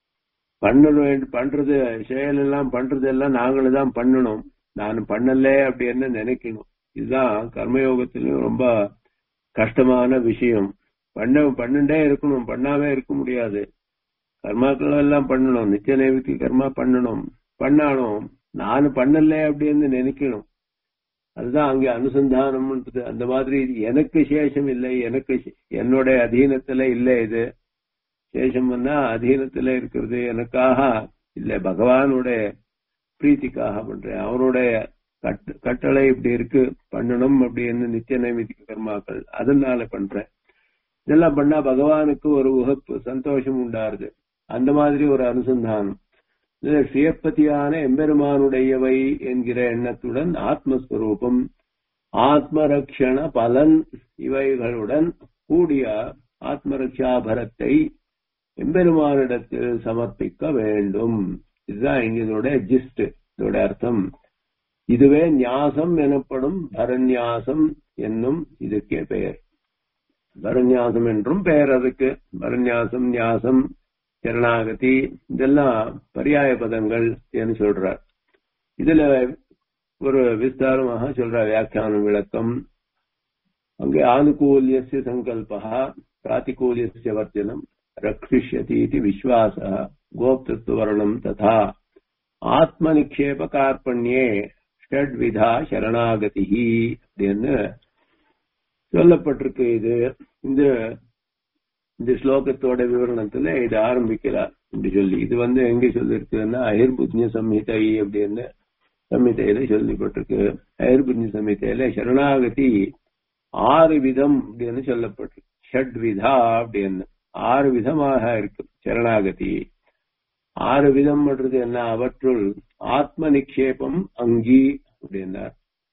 பண்ண பண்றது செயல் எல்லாம் பண்றது எல்லாம் நாங்களும் தான் பண்ணணும் நான் பண்ணல அப்படின்னு நினைக்கணும் இதுதான் கர்மயோகத்திலும் ரொம்ப கஷ்டமான விஷயம் பண்ண பண்ணிட்டே இருக்கணும் பண்ணாம இருக்க முடியாது கர்மாக்கள் எல்லாம் பண்ணணும் நித்திய நைவித்தி கர்மா பண்ணணும் பண்ணாலும் நான் பண்ணல அப்படின்னு நினைக்கணும் அதுதான் அங்கே அனுசந்தானம்ன்றது அந்த மாதிரி எனக்கு சேஷம் இல்லை எனக்கு என்னுடைய அதீனத்துல இல்லை இது சேஷம் வந்தா அதீனத்துல இருக்கிறது எனக்காக இல்ல பகவானுடைய பிரீத்திக்காக பண்றேன் அவருடைய கட்டளை இப்படி இருக்கு பண்ணணும் அப்படின்னு நித்திய நைமித்திக கர்மாக்கள் அதனால பண்றேன் இதெல்லாம் பண்ணா பகவானுக்கு ஒரு உகப்பு சந்தோஷம் உண்டாருது அந்த மாதிரி ஒரு அனுசந்தானம் சுயப்பதியான எம்பெருமானுடையவை என்கிற எண்ணத்துடன் ஆத்மஸ்வரூபம் ஆத்மரக்ஷண பலன் இவைகளுடன் கூடிய ஆத்மரக்ஷாபரத்தை எம்பெருமானிடத்தில் சமர்ப்பிக்க வேண்டும் இதுதான் இங்க இதோட ஜிஸ்ட் இதோட அர்த்தம் இதுவே ஞாசம் எனப்படும் பரநியாசம் என்னும் இதுக்கே பெயர் பரநியாசம் என்றும் பெயர் அதுக்கு பரநியாசம் ஞாசம் சரணாகதி இதெல்லாம் பரியாய பதங்கள் என்று சொல்றார் இதுல ஒரு விஸ்தாரமாக சொல்ற வியாக்கியான விளக்கம் அங்கே ஆனுகூல்யசிய சங்கல்பா பிராத்திகூல்யசிய வர்ஜனம் ரக்ஷிஷ்யதி இது விஸ்வாச கோப்தத்துவரணம் ததா ஆத்மநிக்ஷேப கார்பண்யே ஷட்விதா சரணாகதி அப்படின்னு சொல்லப்பட்டிருக்கு இது இந்த இந்த ஸ்லோகத்தோட விவரணத்துல இது ஆரம்பிக்கிறார் இப்படி சொல்லி இது வந்து எங்க சொல்லிருக்குன்னா அயர்புஜ்ய சம்ஹிதை அப்படின்னு சம்ஹிதையில சொல்லப்பட்டிருக்கு அயர்புஜ்ய சம்ஹிதையில சரணாகதி ஆறு விதம் அப்படின்னு சொல்லப்பட்டிருக்கு ஷட் விதா அப்படின்னு ஆறு விதமாக இருக்கு சரணாகதி ஆறு விதம் பண்றது என்ன அவற்றுள் ஆத்ம நிக்ஷேபம் அங்கி அப்படின்னார்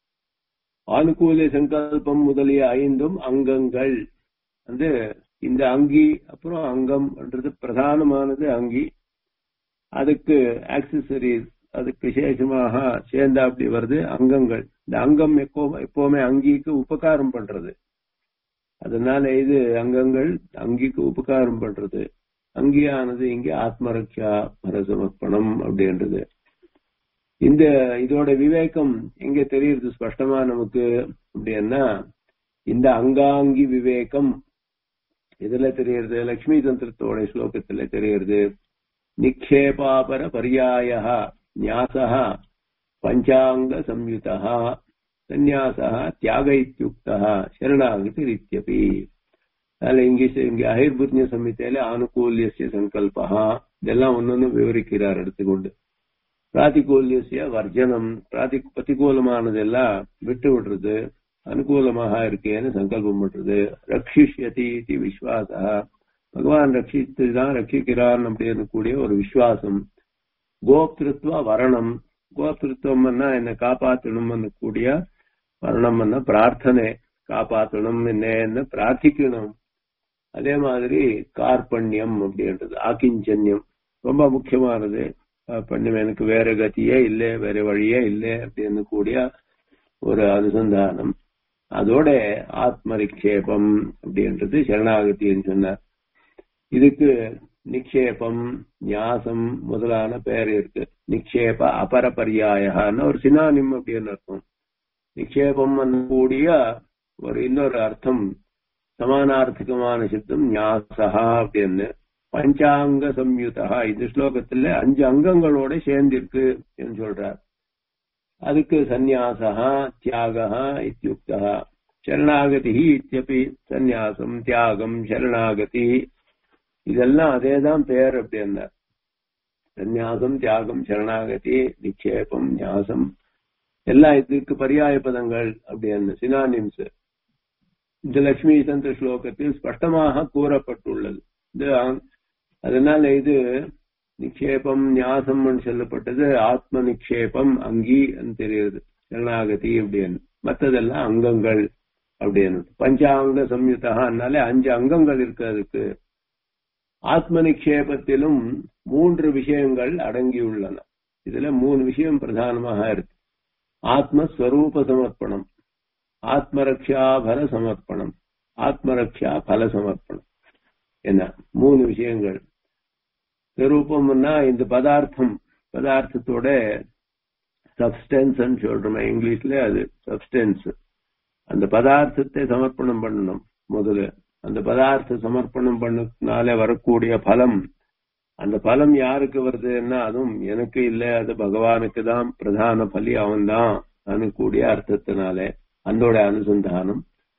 ஆனுகூல சங்கல்பம் முதலிய ஐந்தும் அங்கங்கள் வந்து இந்த அங்கி அப்புறம் அங்கம்ன்றது பிரதானமானது அங்கி அதுக்கு ஆக்சசரிஸ் அதுக்கு விசேஷமாக சேர்ந்தா அப்படி வருது அங்கங்கள் இந்த அங்கம் எப்போ எப்பவுமே அங்கிக்கு உபகாரம் பண்றது அதனால இது அங்கங்கள் அங்கிக்கு உபகாரம் பண்றது அங்கியானது இங்க ஆத்மரக்ஷா பரசமர்ப்பணம் அப்படின்றது இந்த இதோட விவேகம் எங்க தெரியுது ஸ்பஷ்டமா நமக்கு அப்படின்னா இந்த அங்காங்கி விவேகம் இதுல தெரியறது லட்சுமி தந்திரத்தோட ஸ்லோகத்துல தெரியறது நிக்ஷேபாபர பரியாய ஞாசா பஞ்சாங்க சம்யுதா சந்நியாசா தியாக இத்தியுக்தா சரணாகதி இத்தியபி அதில் இங்கே இங்கே அகிர்புஜ்ய சம்ஹிதையில ஆனுகூல்யசிய சங்கல்பா இதெல்லாம் ஒன்னொன்னு விவரிக்கிறார் எடுத்துக்கொண்டு பிராத்திகூல்யசிய வர்ஜனம் பிராதி பிரதிகூலமானதெல்லாம் விட்டு விடுறது அனுகூலமாக இருக்கேன்னு சங்கல்பம் பண்றது ரட்சிஷ்யதி இது விஸ்வாசா பகவான் ரட்சித்து தான் ரட்சிக்கிறான் அப்படின்னு கூடிய ஒரு விசுவாசம் கோப்திருத்துவ வரணம் கோப்திருத்துவம் என்ன காப்பாற்றணும் கூடிய வரணம் பிரார்த்தனை காப்பாற்றணும் என்ன பிரார்த்திக்கணும் அதே மாதிரி கார்பண்யம் அப்படின்றது ஆக்கிஞ்சன்யம் ரொம்ப முக்கியமானது பண்ணும் எனக்கு வேற கதியே இல்லை வேற வழியே இல்லை அப்படின்னு கூடிய ஒரு அனுசந்தானம் அதோட ஆத்ம நிக்ஷேபம் அப்படின்றது சரணாகத்தின்னு சொன்னார் இதுக்கு நிக்ஷேபம் ஞாசம் முதலான பெயர் இருக்கு நிக்ஷேப அபரபரியாயன்னு ஒரு சினானிம் அப்படின்னு அர்த்தம் நிக்ஷேபம் கூடிய ஒரு இன்னொரு அர்த்தம் சமானார்த்திகமான சித்தம் ஞாசகா அப்படின்னு பஞ்சாங்க சம்யுதா இந்த ஸ்லோகத்துல அஞ்சு அங்கங்களோட சேர்ந்திருக்கு என்று சொல்றார் அதுக்கு சந்நியாசா தியாகா இத்தியுக்தா சரணாகதி இத்தியபி சந்நியாசம் தியாகம் சரணாகதி இதெல்லாம் அதேதான் பேர் அப்படின்னா சந்நியாசம் தியாகம் சரணாகதி நிக்ஷேபம் ஞாசம் எல்லாம் இதுக்கு பரியாய பதங்கள் அப்படின்னு சினானிம்ஸ் இந்த லட்சுமி தந்திர ஸ்லோகத்தில் ஸ்பஷ்டமாக கூறப்பட்டுள்ளது இது அதனால இது நிக்ஷேபம் ஞாசம் சொல்லப்பட்டது ஆத்ம நிக்ஷேபம் அங்கி தெரியுது சரணாகதி அப்படின்னு மற்றதெல்லாம் அங்கங்கள் அப்படின்னு பஞ்சாங்க சம்யுத்தாலே அஞ்சு அங்கங்கள் இருக்கு அதுக்கு ஆத்ம நிக்ஷேபத்திலும் மூன்று விஷயங்கள் அடங்கியுள்ளன இதுல மூணு விஷயம் பிரதானமாக இருக்கு ஆத்மஸ்வரூப சமர்ப்பணம் ஆத்மரக்ஷா பல சமர்ப்பணம் ஆத்மரக்ஷா பல சமர்ப்பணம் என்ன மூணு விஷயங்கள் ஸ்வரூபம்னா இந்த பதார்த்தம் பதார்த்தத்தோட சப்ஸ்டன்ஸ் சொல்றோம் இங்கிலீஷ்ல அது சப்ஸ்டன்ஸ் அந்த பதார்த்தத்தை சமர்ப்பணம் பண்ணணும் முதல்ல அந்த பதார்த்த சமர்ப்பணம் பண்ணனால வரக்கூடிய பலம் அந்த பலம் யாருக்கு வருதுன்னா அதுவும் எனக்கு இல்லை அது பகவானுக்கு தான் பிரதான பலி அவன் தான் கூடிய அர்த்தத்தினாலே அந்தோட அனுசந்தானம்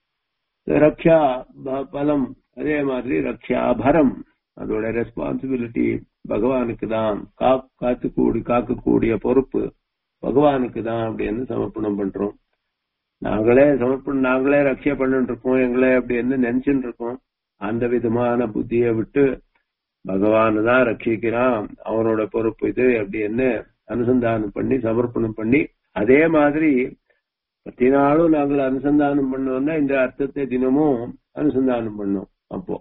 ரக்ஷா பலம் அதே மாதிரி ரக்ஷா பரம் அதோட ரெஸ்பான்சிபிலிட்டி பகவானுக்கு தான் காத்து கூடி காக்கக்கூடிய பொறுப்பு பகவானுக்கு தான் அப்படின்னு சமர்ப்பணம் பண்றோம் நாங்களே சமர்ப்பணம் நாங்களே ரக்ஷா பண்ணிட்டு இருக்கோம் எங்களே அப்படின்னு நினைச்சுட்டு இருக்கோம் அந்த விதமான புத்தியை விட்டு பகவான் தான் ரட்சிக்கிறான் அவனோட பொறுப்பு இது அப்படின்னு அனுசந்தானம் பண்ணி சமர்ப்பணம் பண்ணி அதே மாதிரி பத்தி நாளும் நாங்கள் அனுசந்தானம் பண்ணோம்னா இந்த அர்த்தத்தை தினமும் அனுசந்தானம் பண்ணோம் அப்போ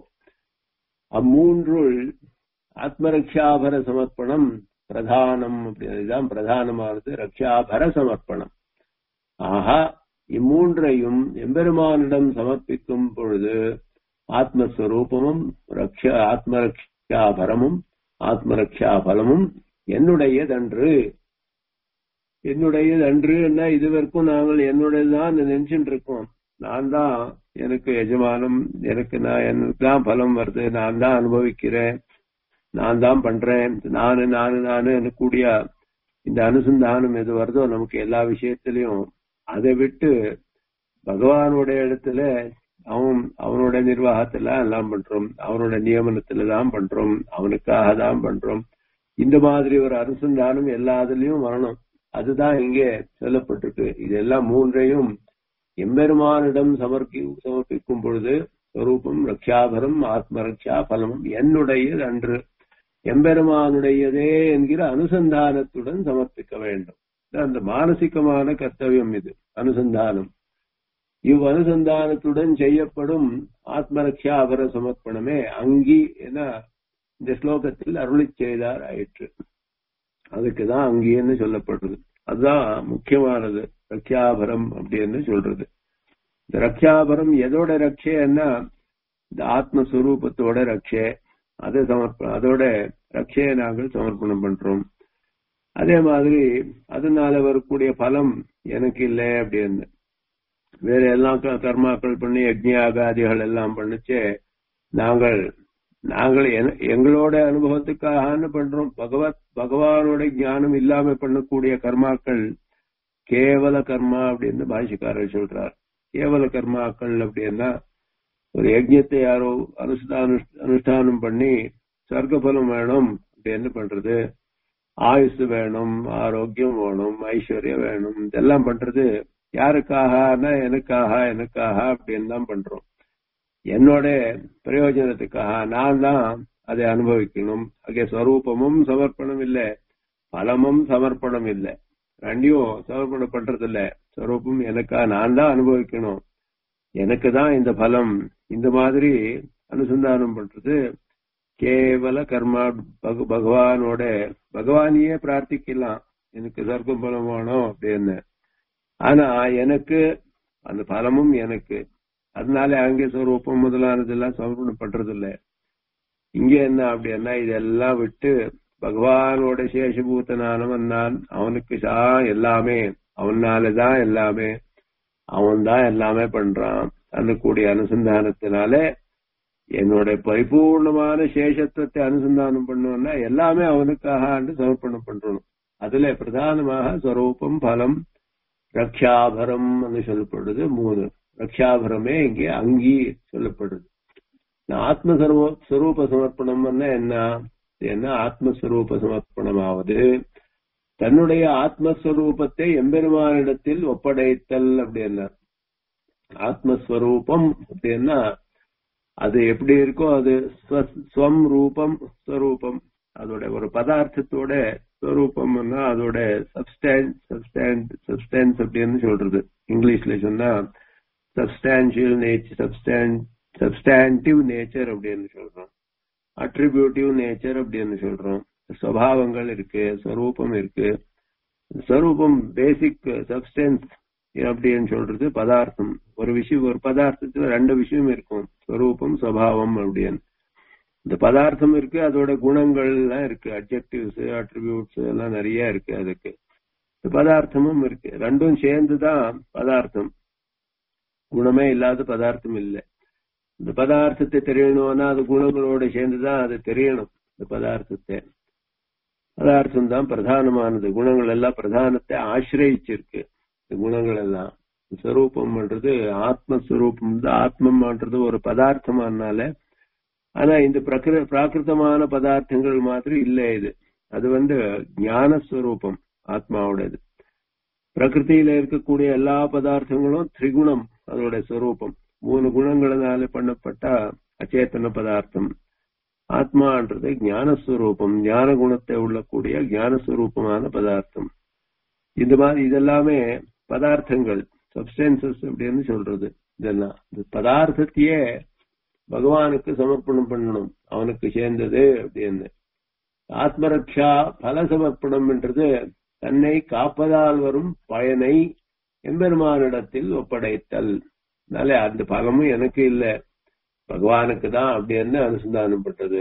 அம்மூன்றுள் ஆத்மரக்ஷாபர சமர்ப்பணம் பிரதானம் அப்படிதான் பிரதானமானது ரக்ஷாபர சமர்ப்பணம் ஆஹா இம்மூன்றையும் எம்பெருமானிடம் சமர்ப்பிக்கும் பொழுது ஆத்மஸ்வரூபமும் ரக்ஷ ஆத்மரக்ஷாபரமும் ஆத்மரக்ஷா பலமும் என்னுடையதன்று என்னுடையதன்று என்ன இதுவரைக்கும் நாங்கள் என்னுடையதான் நினைச்சுட்டு இருக்கோம் நான் தான் எனக்கு எஜமானம் எனக்கு நான் எனக்கு தான் பலம் வருது நான் தான் அனுபவிக்கிறேன் நான் தான் பண்றேன் நானு நானு நானு கூடிய இந்த அனுசந்தானம் எது வருதோ நமக்கு எல்லா விஷயத்திலையும் அதை விட்டு பகவானோட இடத்துல அவன் அவனோட நிர்வாகத்துல எல்லாம் பண்றோம் அவனோட நியமனத்துல தான் பண்றோம் அவனுக்காக தான் பண்றோம் இந்த மாதிரி ஒரு அனுசந்தானம் எல்லாத்துலயும் வரணும் அதுதான் இங்கே சொல்லப்பட்டிருக்கு இதெல்லாம் மூன்றையும் எம்பெருமானிடம் சமர்ப்பி சமர்ப்பிக்கும் பொழுது ஸ்வரூபம் ரக்ஷாபரம் ஆத்மரக்ஷா பலமும் என்னுடையது அன்று எம்பெருமானுடையதே என்கிற அனுசந்தானத்துடன் சமர்ப்பிக்க வேண்டும் அந்த மானசிகமான கர்த்தவியம் இது அனுசந்தானம் இவ் அனுசந்தானத்துடன் செய்யப்படும் ஆத்மரக்ஷாபர சமர்ப்பணமே அங்கி என இந்த ஸ்லோகத்தில் அருளி செய்தார் ஆயிற்று அதுக்குதான் அங்கின்னு சொல்லப்படுறது அதுதான் முக்கியமானது ரக்ஷாபரம் அப்படின்னு சொல்றது இந்த ரக்ஷாபரம் எதோட ரக்ஷைன்னா இந்த ஆத்மஸ்வரூபத்தோட ரக்ஷை அதை சமர்ப்ப அதோட ரக்ஷையை நாங்கள் சமர்ப்பணம் பண்றோம் அதே மாதிரி அதனால வரக்கூடிய பலம் எனக்கு இல்லை அப்படின்னு வேற எல்லாம் கர்மாக்கள் பண்ணி யஜ்யாகாதிகள் எல்லாம் பண்ணிச்சே நாங்கள் நாங்கள் எங்களோட அனுபவத்துக்காக பண்றோம் பகவத் பகவானோட ஞானம் இல்லாம பண்ணக்கூடிய கர்மாக்கள் கேவல கர்மா அப்படின்னு பாஷிக்காரர் சொல்றார் கேவல கர்மாக்கள் அப்படின்னா ஒரு யஜ்யத்தை யாரோ அனுஷ்டான அனுஷ்டானம் பண்ணி சொர்க்கபலம் வேணும் அப்படின்னு பண்றது ஆயுசு வேணும் ஆரோக்கியம் வேணும் ஐஸ்வர்யம் வேணும் இதெல்லாம் பண்றது யாருக்காகனா எனக்காக எனக்காக அப்படின்னு தான் பண்றோம் என்னோட பிரயோஜனத்துக்காக நான் தான் அதை அனுபவிக்கணும் அங்கே ஸ்வரூபமும் சமர்ப்பணம் இல்லை பலமும் சமர்ப்பணம் இல்லை ரெண்டையும் சமர்ப்பணம் பண்றது இல்ல ஸ்வரூபம் எனக்கா நான் தான் அனுபவிக்கணும் எனக்கு தான் இந்த பலம் இந்த மாதிரி அனுசந்தானம் பண்றது கேவல கர்மா பக- பகவானோட பகவானையே பிரார்த்திக்கலாம் எனக்கு சொர்க்கம் பலம் வேணும் அப்படின்னு ஆனா எனக்கு அந்த பலமும் எனக்கு அதனால அங்கே சொரூபம் முதலானதெல்லாம் சமர்ப்பணம் பண்றது இல்ல இங்க என்ன அப்படின்னா இதெல்லாம் விட்டு பகவானோட சேஷபூத்தனானவன் நான் அவனுக்கு சா எல்லாமே அவனாலதான் எல்லாமே அவன் தான் எல்லாமே பண்றான் கூடிய அனுசந்தானத்தினால என்னோட பரிபூர்ணமான சேஷத்துவத்தை அனுசந்தானம் பண்ணோம்னா எல்லாமே அவனுக்காக சமர்ப்பணம் பண்றணும் அதுல பிரதானமாக ஸ்வரூபம் பலம் ரக்ஷாபரம் சொல்லப்படுது மூணு ரக்ஷாபரமே இங்கே அங்கி சொல்லப்படுது ஆத்ம சர்வ ஸ்வரூப சமர்ப்பணம்னா என்ன என்ன ஆத்மஸ்வரூப சமர்ப்பணமாவது தன்னுடைய ஆத்மஸ்வரூபத்தை எம்பெருமானிடத்தில் ஒப்படைத்தல் அப்படின்னா ஆத்மஸ்வரூபம் அப்படின்னா அது எப்படி இருக்கோ அது ஸ்வ- ஸ்வம் ரூபம் ஸ்வரூபம் அதோட ஒரு பதார்த்தத்தோட ஸ்வரூபம்னா அதோட சப்ஸ்டான்ஸ் சப்ஸ்டான்ஸ் சப்ஸ்டான்ஸ் அப்படின்னு சொல்றது இங்கிலீஷ்ல சொன்னா சப்ஸ்டான்சியல் நேச்சர் சப்ஸ்டான் சப்ஸ்டான்டிவ் நேச்சர் அப்படின்னு சொல்றோம் அட்ரிபியூட்டிவ் நேச்சர் அப்படின்னு சொல்றோம் சுவாவங்கள் இருக்கு ஸ்வரூபம் இருக்கு ஸ்வரூபம் பேசிக் சப்ஸ்டன்ஸ் அப்படின்னு சொல்றது பதார்த்தம் ஒரு விஷயம் ஒரு பதார்த்தத்துல ரெண்டு விஷயம் இருக்கும் ஸ்வரூபம் சுவாவம் அப்படின்னு இந்த பதார்த்தம் இருக்கு அதோட குணங்கள் எல்லாம் இருக்கு அப்ஜெக்டிவ்ஸ் அட்ரிபியூட்ஸ் எல்லாம் நிறைய இருக்கு அதுக்கு இந்த பதார்த்தமும் இருக்கு ரெண்டும் சேர்ந்துதான் பதார்த்தம் குணமே இல்லாத பதார்த்தம் இல்லை இந்த பதார்த்தத்தை தெரியணும்னா அது குணங்களோட சேர்ந்துதான் அது தெரியணும் இந்த பதார்த்தத்தை பதார்த்தம் தான் பிரதானமானது குணங்கள் எல்லாம் பிரதானத்தை ஆசிரயிச்சிருக்கு இந்த குணங்கள் எல்லாம் ஸ்வரூபம்ன்றது ஆத்மஸ்வரூபம் தான் ஆத்மம்ன்றது ஒரு பதார்த்தமானால ஆனா இந்த பிரகிரு பிராகிருதமான பதார்த்தங்கள் மாதிரி இல்லை இது அது வந்து ஞானஸ்வரூபம் ஆத்மாவோடது பிரகிருதியில இருக்கக்கூடிய எல்லா பதார்த்தங்களும் திரிகுணம் அதோட ஸ்வரூபம் மூணு குணங்களினால பண்ணப்பட்ட அச்சேத்தன பதார்த்தம் ஆத்மான்றது ஞானஸ்வரூபம் ஞான குணத்தை உள்ளக்கூடிய ஞானஸ்வரூபமான பதார்த்தம் இந்த மாதிரி இதெல்லாமே பதார்த்தங்கள் சப்ஸ்டன்சஸ் அப்படின்னு சொல்றது இதெல்லாம் இந்த பதார்த்தத்தையே பகவானுக்கு சமர்ப்பணம் பண்ணணும் அவனுக்கு சேர்ந்தது அப்படின்னு ஆத்மரக்ஷா பல சமர்ப்பணம்ன்றது தன்னை காப்பதால் வரும் பயனை எம்பெருமானிடத்தில் ஒப்படைத்தல் அதனால அந்த பலமும் எனக்கு இல்லை பகவானுக்கு தான் அப்படின்னு அனுசந்தானம் பட்டது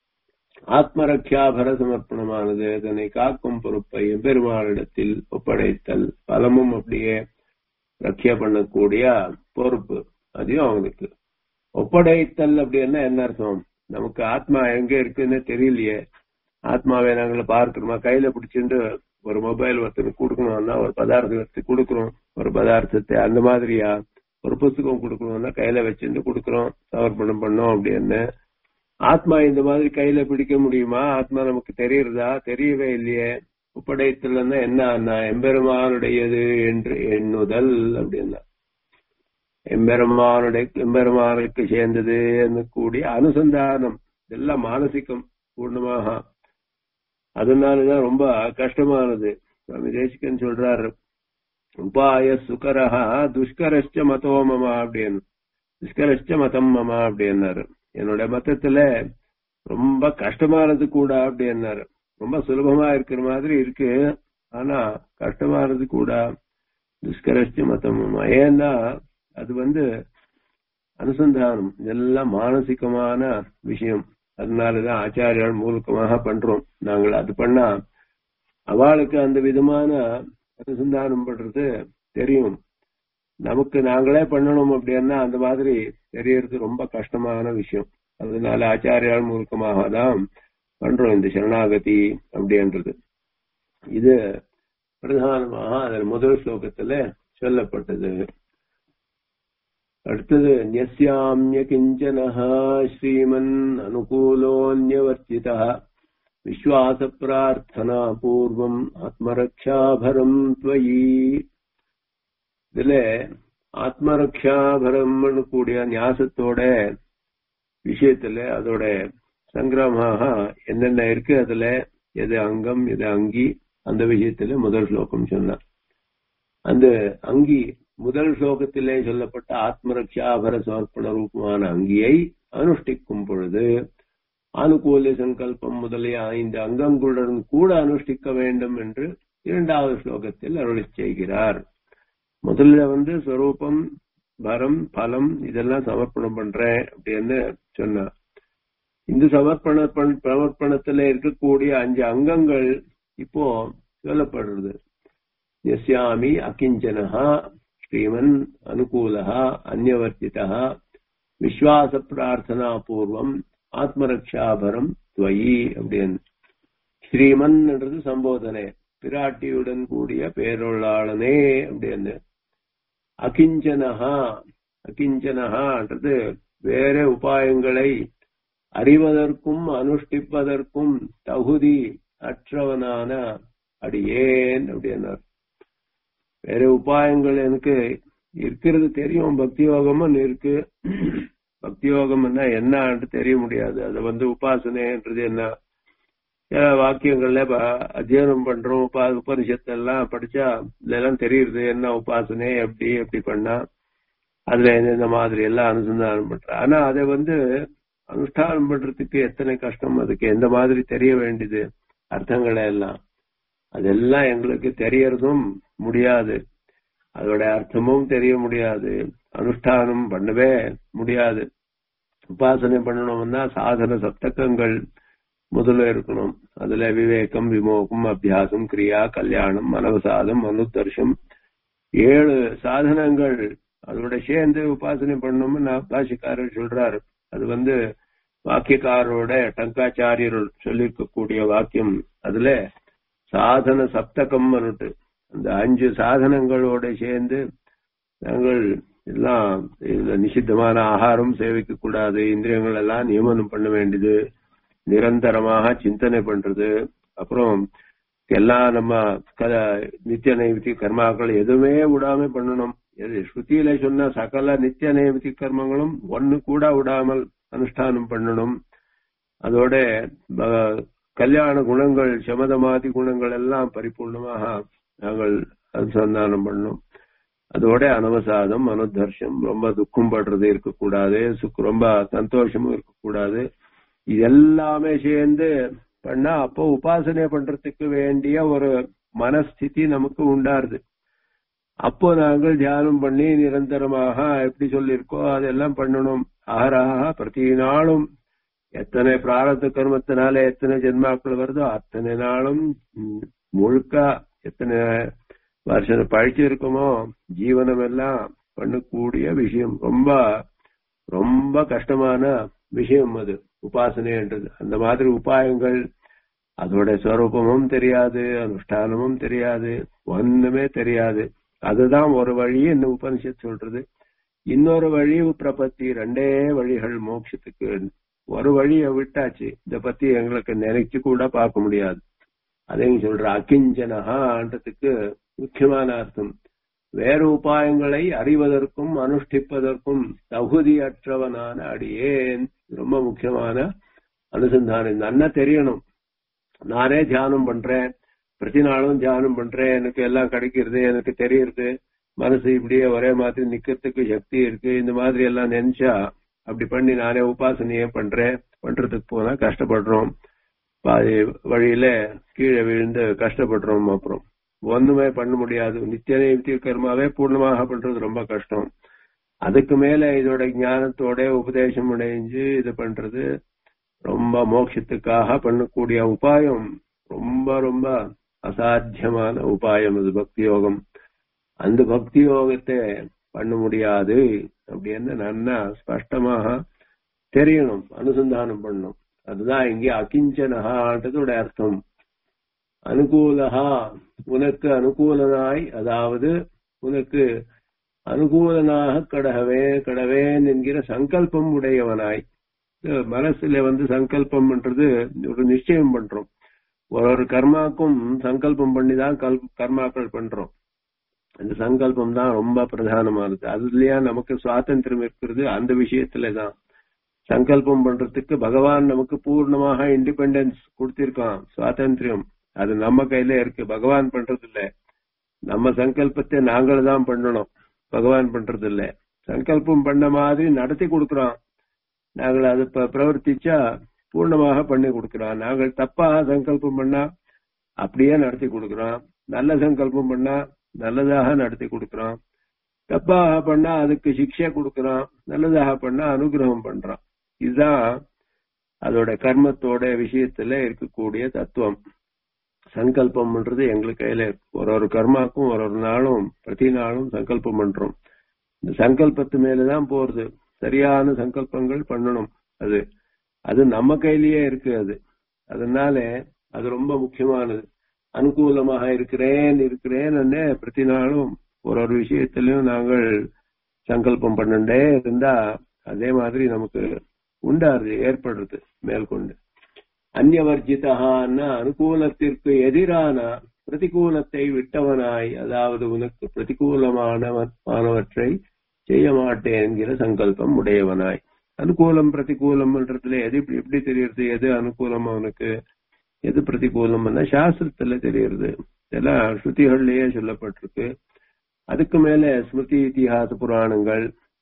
ஆத்மரக்ஷாபர சமர்ப்பணமானது தன்னை காக்கும் பொறுப்பை எம்பெருமானிடத்தில் ஒப்படைத்தல் பலமும் அப்படியே ரக்ஷா பண்ணக்கூடிய பொறுப்பு அதையும் அவனுக்கு ஒப்படைத்தல் அப்படின்னா என்ன அர்த்தம் நமக்கு ஆத்மா எங்க இருக்குன்னு தெரியலையே ஆத்மாவை நாங்கள பார்க்கிறோமா கையில பிடிச்சிட்டு ஒரு மொபைல் ஒருத்தனுக்கு கொடுக்கணும்னா ஒரு பதார்த்தத்தை கொடுக்குறோம் ஒரு பதார்த்தத்தை அந்த மாதிரியா ஒரு புஸ்தகம் கொடுக்கணும்னா கையில வச்சுட்டு கொடுக்குறோம் சமர்ப்பணம் பண்ணோம் அப்படின்னு ஆத்மா இந்த மாதிரி கையில பிடிக்க முடியுமா ஆத்மா நமக்கு தெரியறதா தெரியவே இல்லையே ஒப்படைத்தல்னா என்ன எம்பெருமானுடையது என்று எண்ணுதல் அப்படின்னா எம்பெருமானுடைய எம்பெருமானுக்கு சேர்ந்தது கூடிய அனுசந்தானம் இதெல்லாம் மானசிகம் பூர்ணமாக அதனாலதான் ரொம்ப கஷ்டமானது சுவாமி தேசிகன் சொல்றாரு உபாய சுகரஹா துஷ்கரஷ்ட மதோமமா அப்படின்னு துஷ்கரஷ்ட மதம் மமா அப்படின்னாரு என்னோட மதத்துல ரொம்ப கஷ்டமானது கூட அப்படின்னாரு ரொம்ப சுலபமா இருக்கிற மாதிரி இருக்கு ஆனா கஷ்டமானது கூட துஷ்கரஷ்ட மதம் மமா ஏன்னா அது வந்து அனுசந்தானம் இதெல்லாம் மானசிகமான விஷயம் அதனாலதான் ஆச்சாரியால் மூலக்கமாக பண்றோம் நாங்கள் அது பண்ணா அவளுக்கு அந்த விதமான அனுசந்தானம் பண்றது தெரியும் நமக்கு நாங்களே பண்ணணும் அப்படின்னா அந்த மாதிரி தெரியறது ரொம்ப கஷ்டமான விஷயம் அதனால ஆச்சாரியால் மூலக்கமாக தான் பண்றோம் இந்த சரணாகதி அப்படின்றது இது பிரதானமாக அதில் முதல் ஸ்லோகத்துல சொல்லப்பட்டது அடுத்தது நியஸ்யாமிய கிஞ்சன ஸ்ரீமன் அனுகூலோன்யவர்த்தித விஸ்வாச பிரார்த்தனா பூர்வம் ஆத்மரக்ஷாபரம் துவயி இதுல ஆத்மரக்ஷாபரம் கூடிய ஞாசத்தோட விஷயத்துல அதோட சங்கிரமாக என்னென்ன இருக்கு அதுல எது அங்கம் எது அங்கி அந்த விஷயத்துல முதல் ஸ்லோகம் சொன்னார் அந்த அங்கி முதல் ஸ்லோகத்திலே சொல்லப்பட்ட ஆத்மரக்ஷாபர சமர்ப்பண ரூபமான அங்கியை அனுஷ்டிக்கும் பொழுது ஆனுகூல சங்கல்பம் முதலிய ஐந்து அங்கங்களுடன் கூட அனுஷ்டிக்க வேண்டும் என்று இரண்டாவது ஸ்லோகத்தில் அருளி செய்கிறார் முதல்ல வந்து ஸ்வரூபம் பரம் பலம் இதெல்லாம் சமர்ப்பணம் பண்றேன் அப்படின்னு சொன்னார் இந்த சமர்ப்பண சமர்ப்பணத்துல இருக்கக்கூடிய அஞ்சு அங்கங்கள் இப்போ சொல்லப்படுறது யஸ்யாமி அகிஞ்சனஹா ஸ்ரீமன் அனுகூலா அந்யவர்த்திதா விஸ்வாச பிரார்த்தனா பூர்வம் ஆத்மரக்ஷாபரம் துவயி அப்படின்னு ஸ்ரீமன்ன்றது சம்போதனை பிராட்டியுடன் கூடிய பேரொள்ளாளனே அப்படின்னு அகிஞ்சனஹா அகிஞ்சனஹான்றது வேற உபாயங்களை அறிவதற்கும் அனுஷ்டிப்பதற்கும் தகுதி அற்றவனான அடியேன் அப்படின்னார் வேற உபாயங்கள் எனக்கு இருக்கிறது தெரியும் பக்தி யோகமும் இருக்கு பக்தி யோகம்னா என்னன்னு தெரிய முடியாது அது வந்து உபாசனைன்றது என்ன சில வாக்கியங்கள்ல அத்தியனம் பண்றோம் உபா உபனிஷத்தெல்லாம் படிச்சா இதெல்லாம் தெரியுது என்ன உபாசனை எப்படி எப்படி பண்ணா அதுல இந்த மாதிரி எல்லாம் அனுசந்தானம் பண்ற ஆனா அதை வந்து அனுஷ்டானம் பண்றதுக்கு எத்தனை கஷ்டம் அதுக்கு எந்த மாதிரி தெரிய வேண்டியது அர்த்தங்களை எல்லாம் அதெல்லாம் எங்களுக்கு தெரியறதும் முடியாது அதோட அர்த்தமும் தெரிய முடியாது அனுஷ்டானம் பண்ணவே முடியாது உபாசனை பண்ணணும்னா சாதன சப்தக்கங்கள் முதல்ல இருக்கணும் அதுல விவேகம் விமோகம் அபியாசம் கிரியா கல்யாணம் மனவசாதம் மனுதர்ஷம் ஏழு சாதனங்கள் அதோட சேர்ந்து உபாசனை பண்ணணும்னு பாஷிக்காரர் சொல்றாரு அது வந்து வாக்கியக்காரரோட டங்காச்சாரியர் சொல்லியிருக்கக்கூடிய வாக்கியம் அதுல சாதன சப்தகம் அந்த அஞ்சு சாதனங்களோட சேர்ந்து நாங்கள் எல்லாம் இதுல நிஷித்தமான ஆகாரம் சேவிக்க கூடாது இந்திரியங்கள் எல்லாம் நியமனம் பண்ண வேண்டியது நிரந்தரமாக சிந்தனை பண்றது அப்புறம் எல்லாம் நம்ம நித்திய நைமித்தி கர்மாக்கள் எதுவுமே விடாம பண்ணணும் ஸ்ருதியில சொன்ன சகல நித்திய நைமித்தி கர்மங்களும் ஒன்னு கூட விடாமல் அனுஷ்டானம் பண்ணணும் அதோட கல்யாண குணங்கள் சமதமாதி குணங்கள் எல்லாம் பரிபூர்ணமாக நாங்கள் அனுசந்தானம் பண்ணணும் அதோட அனவசாதம் அனுதர்ஷம் ரொம்ப துக்கம் படுறது இருக்கக்கூடாது ரொம்ப சந்தோஷமும் இருக்கக்கூடாது இது எல்லாமே சேர்ந்து பண்ணா அப்போ உபாசனை பண்றதுக்கு வேண்டிய ஒரு மனஸ்திதி நமக்கு உண்டாருது அப்போ நாங்கள் தியானம் பண்ணி நிரந்தரமாக எப்படி சொல்லியிருக்கோ அதெல்லாம் பண்ணணும் ஆறாக பிரதி நாளும் எத்தனை பிராரத்த கர்மத்தினால எத்தனை ஜென்மாக்கள் வருதோ அத்தனை நாளும் முழுக்க எத்தனை வருஷம் பழிச்சு இருக்குமோ ஜீவனம் எல்லாம் பண்ணக்கூடிய விஷயம் ரொம்ப ரொம்ப கஷ்டமான விஷயம் அது உபாசனைன்றது அந்த மாதிரி உபாயங்கள் அதோட ஸ்வரூபமும் தெரியாது அனுஷ்டானமும் தெரியாது ஒண்ணுமே தெரியாது அதுதான் ஒரு வழி இந்த உபனிஷத் சொல்றது இன்னொரு வழி பிரபத்தி ரெண்டே வழிகள் மோட்சத்துக்கு ஒரு வழியை விட்டாச்சு இத பத்தி எங்களுக்கு நினைச்சு கூட பார்க்க முடியாது அதையும் சொல்ற அகிஞ்சனஹான்றதுக்கு முக்கியமான அர்த்தம் வேறு உபாயங்களை அறிவதற்கும் அனுஷ்டிப்பதற்கும் தகுதியற்றவனான அடியேன் ரொம்ப முக்கியமான அனுசந்தானம் நன்னா தெரியணும் நானே தியானம் பண்றேன் பிரதி நாளும் தியானம் பண்றேன் எனக்கு எல்லாம் கிடைக்கிறது எனக்கு தெரியுது மனசு இப்படியே ஒரே மாதிரி நிக்கிறதுக்கு சக்தி இருக்கு இந்த மாதிரி எல்லாம் நினைச்சா அப்படி பண்ணி நானே உபாசனையே பண்றேன் பண்றதுக்கு போனா கஷ்டப்படுறோம் பாதி வழியில கீழே விழுந்து கஷ்டப்படுறோம் அப்புறம் ஒண்ணுமே பண்ண முடியாது நித்திய நித்திய கர்மாவே பூர்ணமாக பண்றது ரொம்ப கஷ்டம் அதுக்கு மேல இதோட ஞானத்தோட உபதேசம் அடைஞ்சு இது பண்றது ரொம்ப மோட்சத்துக்காக பண்ணக்கூடிய உபாயம் ரொம்ப ரொம்ப அசாத்தியமான உபாயம் அது பக்தி யோகம் அந்த பக்தி யோகத்தை பண்ண முடியாது அப்படின்னு நன்னா ஸ்பஷ்டமாக தெரியணும் அனுசந்தானம் பண்ணணும் அதுதான் இங்கே அகிஞ்சனஹான்றதோட அர்த்தம் அனுகூலஹா உனக்கு அனுகூலனாய் அதாவது உனக்கு அனுகூலனாக கடகவே கடவேன் என்கிற சங்கல்பம் உடையவனாய் மனசுல வந்து சங்கல்பம்ன்றது ஒரு நிச்சயம் பண்றோம் ஒரு ஒரு கர்மாக்கும் சங்கல்பம் பண்ணிதான் கல் கர்மாக்கள் பண்றோம் அந்த சங்கல்பம் தான் ரொம்ப பிரதானமானது அதுலயா நமக்கு சுவாதந்திரம் இருக்கிறது அந்த விஷயத்துல தான் சங்கல்பம் பண்றதுக்கு பகவான் நமக்கு பூர்ணமாக இண்டிபெண்டன்ஸ் கொடுத்திருக்கான் சுவாதந்திரம் அது நம்ம கையில இருக்கு பகவான் பண்றது இல்ல நம்ம சங்கல்பத்தை நாங்கள் தான் பண்ணணும் பகவான் பண்றது இல்ல சங்கல்பம் பண்ண மாதிரி நடத்தி கொடுக்குறோம் நாங்கள் அது பிரவர்த்திச்சா பூர்ணமாக பண்ணி கொடுக்கிறான் நாங்கள் தப்பாக சங்கல்பம் பண்ணா அப்படியே நடத்தி கொடுக்கிறோம் நல்ல சங்கல்பம் பண்ணா நல்லதாக நடத்தி கொடுக்கிறோம் தப்பாக பண்ணா அதுக்கு சிக்ஷை கொடுக்கிறோம் நல்லதாக பண்ணா அனுகிரகம் பண்றான் இதுதான் அதோட கர்மத்தோட விஷயத்துல இருக்கக்கூடிய தத்துவம் சங்கல்பம்ன்றது எங்களுக்கு கையில இருக்கு ஒரு ஒரு கர்மாக்கும் ஒரு ஒரு நாளும் பிரதி நாளும் சங்கல்பம் பண்றோம் இந்த சங்கல்பத்து மேலதான் போறது சரியான சங்கல்பங்கள் பண்ணணும் அது அது நம்ம கையிலேயே இருக்கு அது அதனால அது ரொம்ப முக்கியமானது அனுகூலமாக இருக்கிறேன் இருக்கிறேன்னு பிரதி நாளும் ஒரு ஒரு விஷயத்திலையும் நாங்கள் சங்கல்பம் பண்ணண்டே இருந்தா அதே மாதிரி நமக்கு உண்டாது ஏற்படுறது மேற்கொண்டு அந்நியவர்ஜிதான்னா அனுகூலத்திற்கு எதிரான பிரதிகூலத்தை விட்டவனாய் அதாவது உனக்கு பிரதிகூலமானவற்றை செய்ய மாட்டேன் என்கிற சங்கல்பம் உடையவனாய் அனுகூலம் பிரதிகூலம்ன்றதுல எது எப்படி தெரியறது எது அனுகூலம் அவனுக்கு எது பிரதிகூலம்னா சாஸ்திரத்துல தெரியறது இதெல்லாம் ஸ்ருதிகள்லயே சொல்லப்பட்டிருக்கு அதுக்கு மேல ஸ்மிருதி இத்திஹாச புராணங்கள்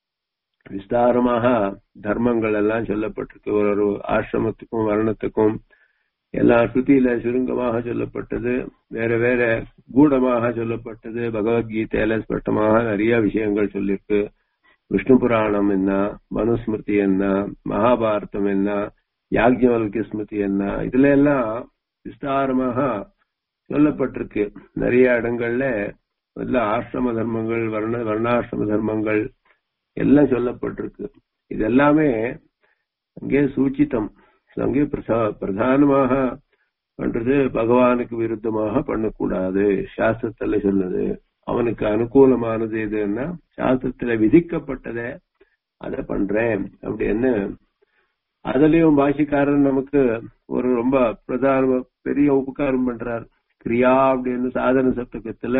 விஸ்தாரமாக தர்மங்கள் எல்லாம் சொல்லப்பட்டிருக்கு ஒரு ஒரு ஆசிரமத்துக்கும் வர்ணத்துக்கும் எல்லா ஸ்ருதியில சுருங்கமாக சொல்லப்பட்டது வேற வேற கூடமாக சொல்லப்பட்டது பகவத்கீதையில ஸ்பஷ்டமாக நிறைய விஷயங்கள் சொல்லியிருக்கு விஷ்ணு புராணம் என்ன மனுஸ்மிருதி என்ன மகாபாரதம் என்ன யாக்ஞவல்கிய ஸ்மிருதி என்ன இதுல எல்லாம் விஸ்தாரமாக சொல்லப்பட்டிருக்கு நிறைய இடங்கள்ல எல்லாம் ஆசிரம தர்மங்கள் வர்ண வர்ணாசிரம தர்மங்கள் எல்லாம் சொல்லப்பட்டிருக்கு இது எல்லாமே அங்கே சூச்சித்தம் அங்கே பிரதானமாக பண்றது பகவானுக்கு விருத்தமாக பண்ணக்கூடாது சாஸ்திரத்துல சொன்னது அவனுக்கு அனுகூலமானது எதுன்னா சாஸ்திரத்துல விதிக்கப்பட்டத அதை பண்றேன் அப்படின்னு அதுலயும் பாஷிக்காரன் நமக்கு ஒரு ரொம்ப பிரதான பெரிய உபகாரம் பண்றார் கிரியா அப்படின்னு சாதன சப்தகத்துல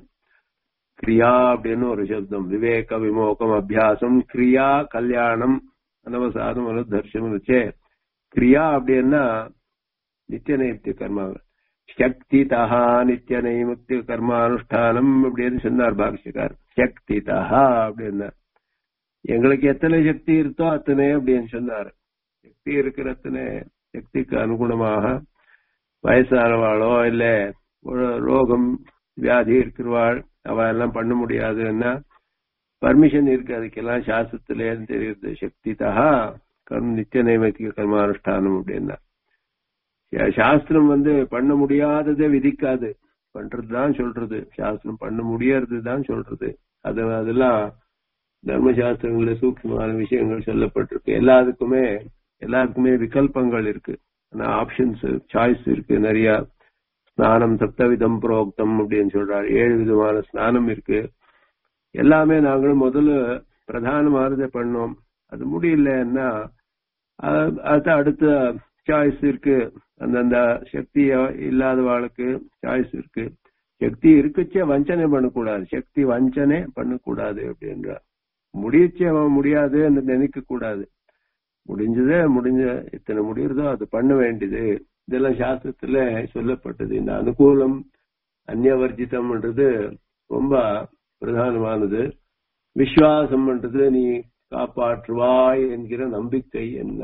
கிரியா அப்படின்னு ஒரு சப்தம் விவேக விமோகம் அபியாசம் கிரியா கல்யாணம் அனவசாதம் அனுதர்ஷம் வச்சே கிரியா அப்படின்னா நித்திய நைமித்திய கர்மாவை சக்தி தஹா நித்திய நைமித்திய கர்மானுஷ்டானம் அப்படின்னு சொன்னார் பாக்ஷிகார் சக்தி தஹா அப்படின்னார் எங்களுக்கு எத்தனை சக்தி இருக்கோ அத்தனை அப்படின்னு சொன்னார் சக்தி இருக்கிற அத்தனை சக்திக்கு அனுகுணமாக வயசானவாளோ இல்ல ரோகம் வியாதி இருக்கிறவாள் அவ எல்லாம் பண்ண முடியாதுன்னா பர்மிஷன் இருக்கு அதுக்கெல்லாம் சாஸ்திரத்திலே தெரியுது சக்தி தகா கர்ம நித்திய நைமித்திக கர்மானுஷ்டானம் அப்படின்னா சாஸ்திரம் வந்து பண்ண முடியாததை விதிக்காது பண்றதுதான் சொல்றது சாஸ்திரம் பண்ண முடியறது தான் சொல்றது அது அதெல்லாம் தர்மசாஸ்திரங்கள சூக்மமான விஷயங்கள் சொல்லப்பட்டிருக்கு எல்லாத்துக்குமே எல்லாருக்குமே விகல்பங்கள் இருக்கு ஆனா ஆப்ஷன்ஸ் சாய்ஸ் இருக்கு நிறைய ஸ்நானம் சப்தவிதம் புரோக்தம் அப்படின்னு சொல்றாரு ஏழு விதமான ஸ்நானம் இருக்கு எல்லாமே நாங்களும் முதல்ல பிரதானமானதை பண்ணோம் அது முடியலன்னா அது அடுத்த சாய்ஸ் இருக்கு அந்தந்த சக்தி இல்லாதவாளுக்கு சாய்ஸ் இருக்கு சக்தி இருக்குச்சே வஞ்சனை பண்ணக்கூடாது சக்தி வஞ்சனை பண்ணக்கூடாது அப்படின்ற முடியச்சே முடியாது நினைக்க கூடாது முடிஞ்சதே முடிஞ்ச இத்தனை முடியறதோ அது பண்ண வேண்டியது இதெல்லாம் சாஸ்திரத்துல சொல்லப்பட்டது இந்த அனுகூலம் அந்நியவர்ஜிதம்ன்றது ரொம்ப பிரதானமானது விஸ்வாசம்ன்றது நீ காப்பாற்றுவாய் என்கிற நம்பிக்கை என்ன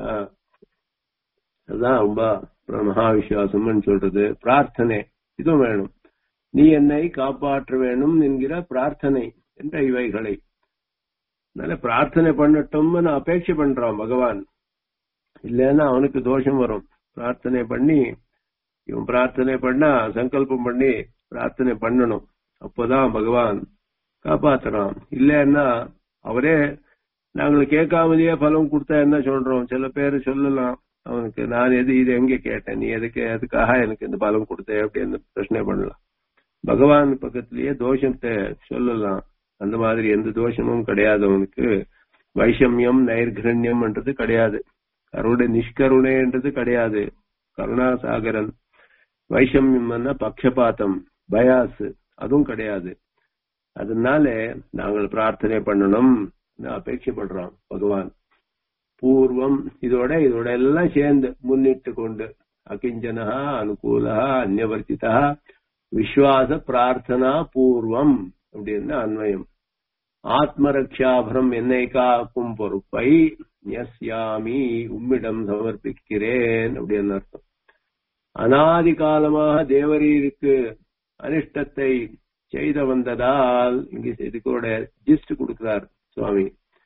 அதுதான் ரொம்ப மகா விசுவாசம்னு சொல்றது பிரார்த்தனை இதுவும் வேணும் நீ என்னை காப்பாற்ற வேணும் என்கிற பிரார்த்தனை என்ற இவைகளை அதனால பிரார்த்தனை பண்ணட்டும்னு அபேட்சை பண்றான் பகவான் இல்லைன்னா அவனுக்கு தோஷம் வரும் பிரார்த்தனை பண்ணி இவன் பிரார்த்தனை பண்ணா சங்கல்பம் பண்ணி பிரார்த்தனை பண்ணணும் அப்போதான் பகவான் காப்பாத்துறான் இல்லைன்னா அவரே நாங்கள் கேட்காமலேயே பலம் கொடுத்தா என்ன சொல்றோம் சில பேர் சொல்லலாம் அவனுக்கு நான் எது இது எங்க கேட்டேன் நீ எதுக்கு எதுக்காக எனக்கு இந்த பலம் கொடுத்த அப்படின்னு பிரச்சனை பண்ணலாம் பகவான் பக்கத்திலேயே தோஷத்தை சொல்லலாம் அந்த மாதிரி எந்த தோஷமும் கிடையாது அவனுக்கு வைஷமியம் நைர்கரண்யம்ன்றது கிடையாது கருணை நிஷ்கருணைன்றது கிடையாது கருணாசாகரன் வைஷமியம்னா பக்ஷபாத்தம் பயாஸ் அதுவும் கிடையாது அதனால நாங்கள் பிரார்த்தனை பண்ணணும் அபேட்சைப்படுறோம் பகவான் பூர்வம் இதோட இதோட எல்லாம் சேர்ந்து முன்னிட்டு கொண்டு அகிஞ்சனா அனுகூலா அந்நியவர்த்திதா விஸ்வாச பிரார்த்தனா பூர்வம் அப்படின்னு அன்வயம் ஆத்மரக்ஷாபரம் என்னை காக்கும் பொறுப்பை ஞஸ்யாமி உம்மிடம் சமர்ப்பிக்கிறேன் அப்படின்னு அர்த்தம் அனாதி காலமாக தேவரீருக்கு அனிஷ்டத்தை செய்த வந்ததால் இங்க இதுக்கோட ஜிஸ்ட் கொடுக்கிறார் சுவாமி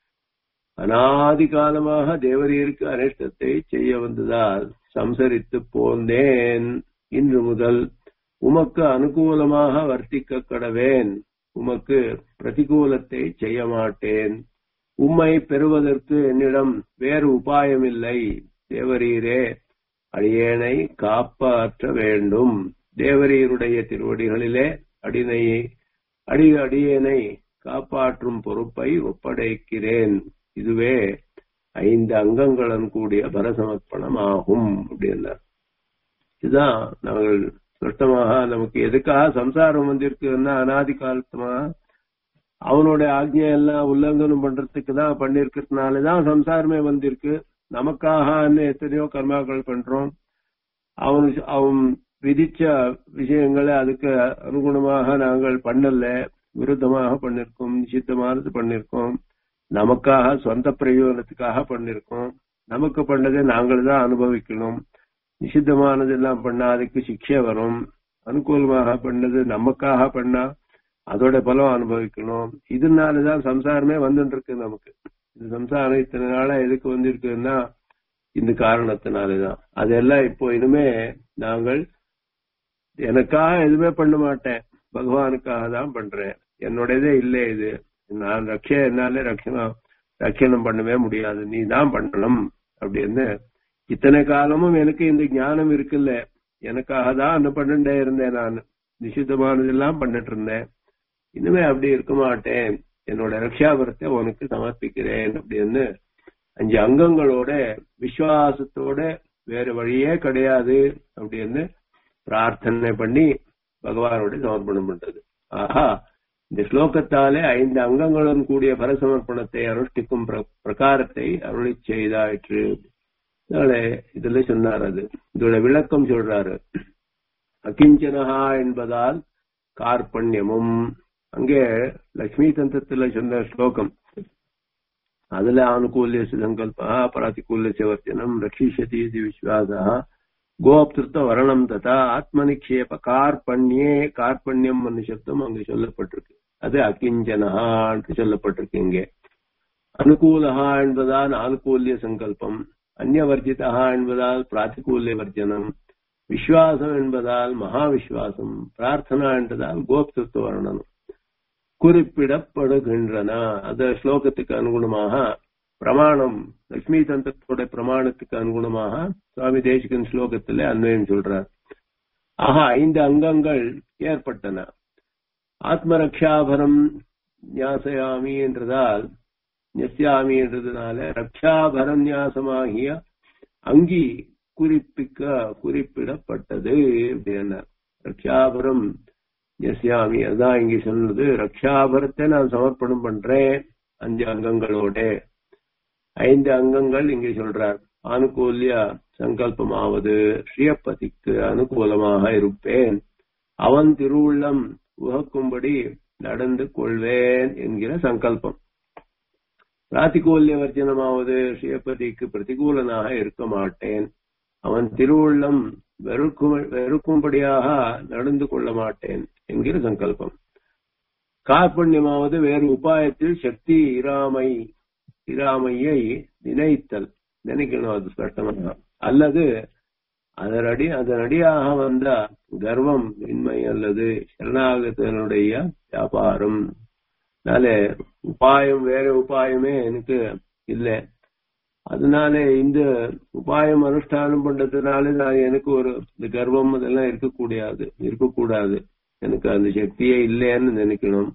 அனாதி காலமாக தேவரீருக்கு அனிஷ்டத்தை செய்ய வந்ததால் சம்சரித்து போந்தேன் இன்று முதல் உமக்கு அனுகூலமாக வர்த்திக்க கடவேன் உமக்கு பிரதிகூலத்தை செய்ய மாட்டேன் உம்மை பெறுவதற்கு என்னிடம் வேறு உபாயமில்லை தேவரீரே அடியேனை காப்பாற்ற வேண்டும் தேவரீருடைய திருவடிகளிலே அடினையை அடி அடியேனை காப்பாற்றும் பொறுப்பை ஒப்படைக்கிறேன் இதுவே ஐந்து அங்கங்களுடன் கூடிய பரசமர்ப்பணம் ஆகும் அப்படின்னார் இதுதான் நாங்கள் ஸ்பஷ்டமாக நமக்கு எதுக்காக சம்சாரம் வந்திருக்குன்னா அனாதி காலத்துமா அவனுடைய ஆக்ஞையெல்லாம் உல்லங்கனம் பண்றதுக்கு தான் பண்ணிருக்கிறதுனாலதான் சம்சாரமே வந்திருக்கு நமக்காக எத்தனையோ கர்மாக்கள் பண்றோம் அவன் அவன் விதிச்ச விஷயங்களை அதுக்கு அனுகுணமாக நாங்கள் பண்ணல விருத்தமாக பண்ணிருக்கோம் நிஷித்தமானது பண்ணிருக்கோம் நமக்காக சொந்த பிரயோஜனத்துக்காக பண்ணிருக்கோம் நமக்கு பண்ணதை நாங்கள் தான் அனுபவிக்கணும் நிஷித்தமானது எல்லாம் பண்ணா அதுக்கு சிக்ஷை வரும் அனுகூலமாக பண்ணது நமக்காக பண்ணா அதோட பலம் அனுபவிக்கணும் இதனாலதான் சம்சாரமே வந்துட்டு இருக்கு நமக்கு இந்த சம்சாரம் இத்தனை நாளா எதுக்கு வந்திருக்குன்னா இந்த காரணத்தினாலதான் அதெல்லாம் இப்போ இனிமே நாங்கள் எனக்காக எதுவுமே பண்ண மாட்டேன் பகவானுக்காக தான் பண்றேன் என்னுடையதே இல்லை இது நான் ரட்ச என்னால ரட்சணம் ரட்சணம் பண்ணவே முடியாது நீ தான் பண்ணணும் அப்படின்னு இத்தனை காலமும் எனக்கு இந்த ஞானம் இருக்குல்ல எனக்காக தான் அந்த பண்ணிட்டே இருந்தேன் நான் நிஷித்தமானதெல்லாம் பண்ணிட்டு இருந்தேன் இனிமே அப்படி இருக்க மாட்டேன் என்னோட ரக்ஷாபரத்தை உனக்கு சமர்ப்பிக்கிறேன் அப்படின்னு அஞ்சு அங்கங்களோட விசுவாசத்தோட வேற வழியே கிடையாது அப்படின்னு பிரார்த்தனை பண்ணி பகவானோட சமர்ப்பணம் பண்றது ஆஹா இந்த ஸ்லோகத்தாலே ஐந்து அங்கங்களுடன் கூடிய பரசமர்ப்பணத்தை அனுஷ்டிக்கும் பிரகாரத்தை அருளி செய்தாயிற்று அதனால இதுல சொன்னார் அது இதோட விளக்கம் சொல்றாரு அகிஞ்சனஹா என்பதால் கார்பண்யமும் அங்கே லட்சுமி தந்திரத்துல சொன்ன ஸ்லோகம் அதுல ஆனுகூல்ய சங்கல்பா பிராத்திகூல்ய வர்த்தனம் ரட்சிஷதி இது விஸ்வாசா கோப்திருத்த வரணம் ததா ஆத்மநிக்ஷேப கார்பண்யே கார்பண்யம் சப்தம் அங்கு சொல்லப்பட்டிருக்கு அது அகிஞ்சனஹா என்று சொல்லப்பட்டிருக்கு இங்கே அனுகூலஹா என்பதால் ஆனுகூல்ய சங்கல்பம் அந்நியவர்ஜிதா என்பதால் பிராத்திகூல்ய வர்ஜனம் விஸ்வாசம் என்பதால் மகாவிஸ்வாசம் பிரார்த்தனா என்பதால் கோப்திருத்த வர்ணனம் குறிப்பிடப்படுகின்றன அந்த ஸ்லோகத்துக்கு அனுகுணமாக பிரமாணம் லட்சுமி தந்திரத்தோட பிரமாணத்துக்கு அனுகுணமாக சுவாமி தேசிகன் ஸ்லோகத்துல அன்வயம் சொல்றார் ஆக ஐந்து அங்கங்கள் ஏற்பட்டன ஆத்மரக்ஷாபரம் ஞாசயாமி என்றதால் நெஸ்யாமி என்றதுனால ரக்ஷாபரநியாசமாகிய அங்கி குறிப்பிக்க குறிப்பிடப்பட்டது அப்படின்னா ரக்ஷாபரம் யஸ்யாமி அதான் இங்க சொன்னது ரக்ஷாபரத்தை நான் சமர்ப்பணம் பண்றேன் அஞ்சு அங்கங்களோட ஐந்து அங்கங்கள் இங்கே சொல்றார் ஆனுகூல்ய சங்கல்பமாவது ஸ்ரீயப்பதிக்கு அனுகூலமாக இருப்பேன் அவன் திருவுள்ளம் உகக்கும்படி நடந்து கொள்வேன் என்கிற சங்கல்பம் பிராத்திகூல்ய வர்ஜனமாவது ஸ்ரீயப்பதிக்கு பிரதிகூலனாக இருக்க மாட்டேன் அவன் திருவுள்ளம் வெறுக்கும் வெறுக்கும்படியாக நடந்து கொள்ள மாட்டேன் என்கிற சங்கல்பம் கார்பண்யமாவது வேறு உபாயத்தில் சக்தி இராமை இராமையை நினைத்தல் நினைக்கணும் அது ஸ்பஷ்டமா அல்லது அதனடி அதனடியாக வந்த கர்வம் இன்மை அல்லது சரணாகத்தினுடைய வியாபாரம் அதனால உபாயம் வேற உபாயமே எனக்கு இல்லை அதனால இந்த உபாயம் அனுஷ்டானம் பண்றதுனால நான் எனக்கு ஒரு இந்த கர்வம் அதெல்லாம் இருக்கக்கூடாது இருக்கக்கூடாது எனக்கு அந்த சக்தியே இல்லைன்னு நினைக்கணும்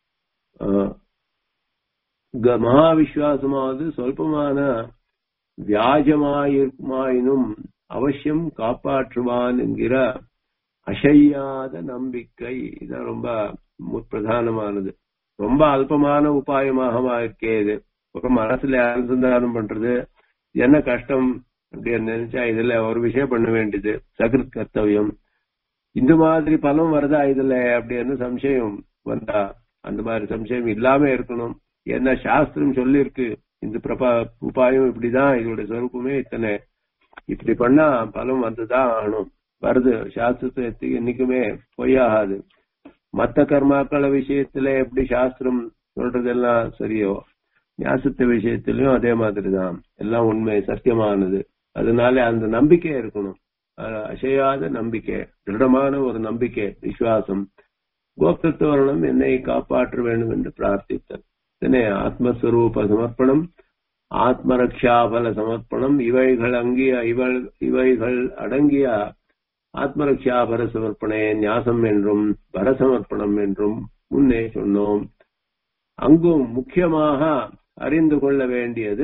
மகாவிஸ்வாசமாவது சொல்பமான வியாஜமாயிருக்குமாயினும் அவசியம் காப்பாற்றுவான் என்கிற அசையாத நம்பிக்கை இதான் ரொம்ப பிரதானமானது ரொம்ப அல்பமான உபாயமாக இருக்கே இது ஒரு மனசுல அனுசந்தானம் பண்றது என்ன கஷ்டம் அப்படின்னு நினைச்சா இதுல ஒரு விஷயம் பண்ண வேண்டியது சகிருத் கர்த்தவியம் இந்த மாதிரி பலம் வருதா இதுல அப்படின்னு சம்சயம் வந்தா அந்த மாதிரி சம்சயம் இல்லாம இருக்கணும் என்ன சாஸ்திரம் சொல்லிருக்கு இந்த பிரபா உபாயம் இப்படிதான் இதோட சொரூபமே இத்தனை இப்படி பண்ணா பலம் வந்துதான் ஆகணும் வருது சாஸ்திரத்துக்கு என்னைக்குமே பொய்யாகாது மத்த கர்மாக்கள விஷயத்துல எப்படி சாஸ்திரம் சொல்றதெல்லாம் சரியோ ஞாசத்த விஷயத்திலயும் அதே மாதிரிதான் எல்லாம் உண்மை சத்தியமானது அதனால அந்த நம்பிக்கை இருக்கணும் அசையாத நம்பிக்கை திருடமான ஒரு நம்பிக்கை விசுவாசம் கோப்தத்துவரணம் என்னை காப்பாற்ற வேண்டும் என்று பிரார்த்தித்தல் இதனே ஆத்மஸ்வரூப சமர்ப்பணம் ஆத்மரக்ஷாபல சமர்ப்பணம் இவைகள் அங்கிய இவள் இவைகள் அடங்கிய ஆத்மரக்ஷாபர சமர்ப்பணே ஞாசம் என்றும் பரசமர்ப்பணம் என்றும் முன்னே சொன்னோம் அங்கும் முக்கியமாக அறிந்து கொள்ள வேண்டியது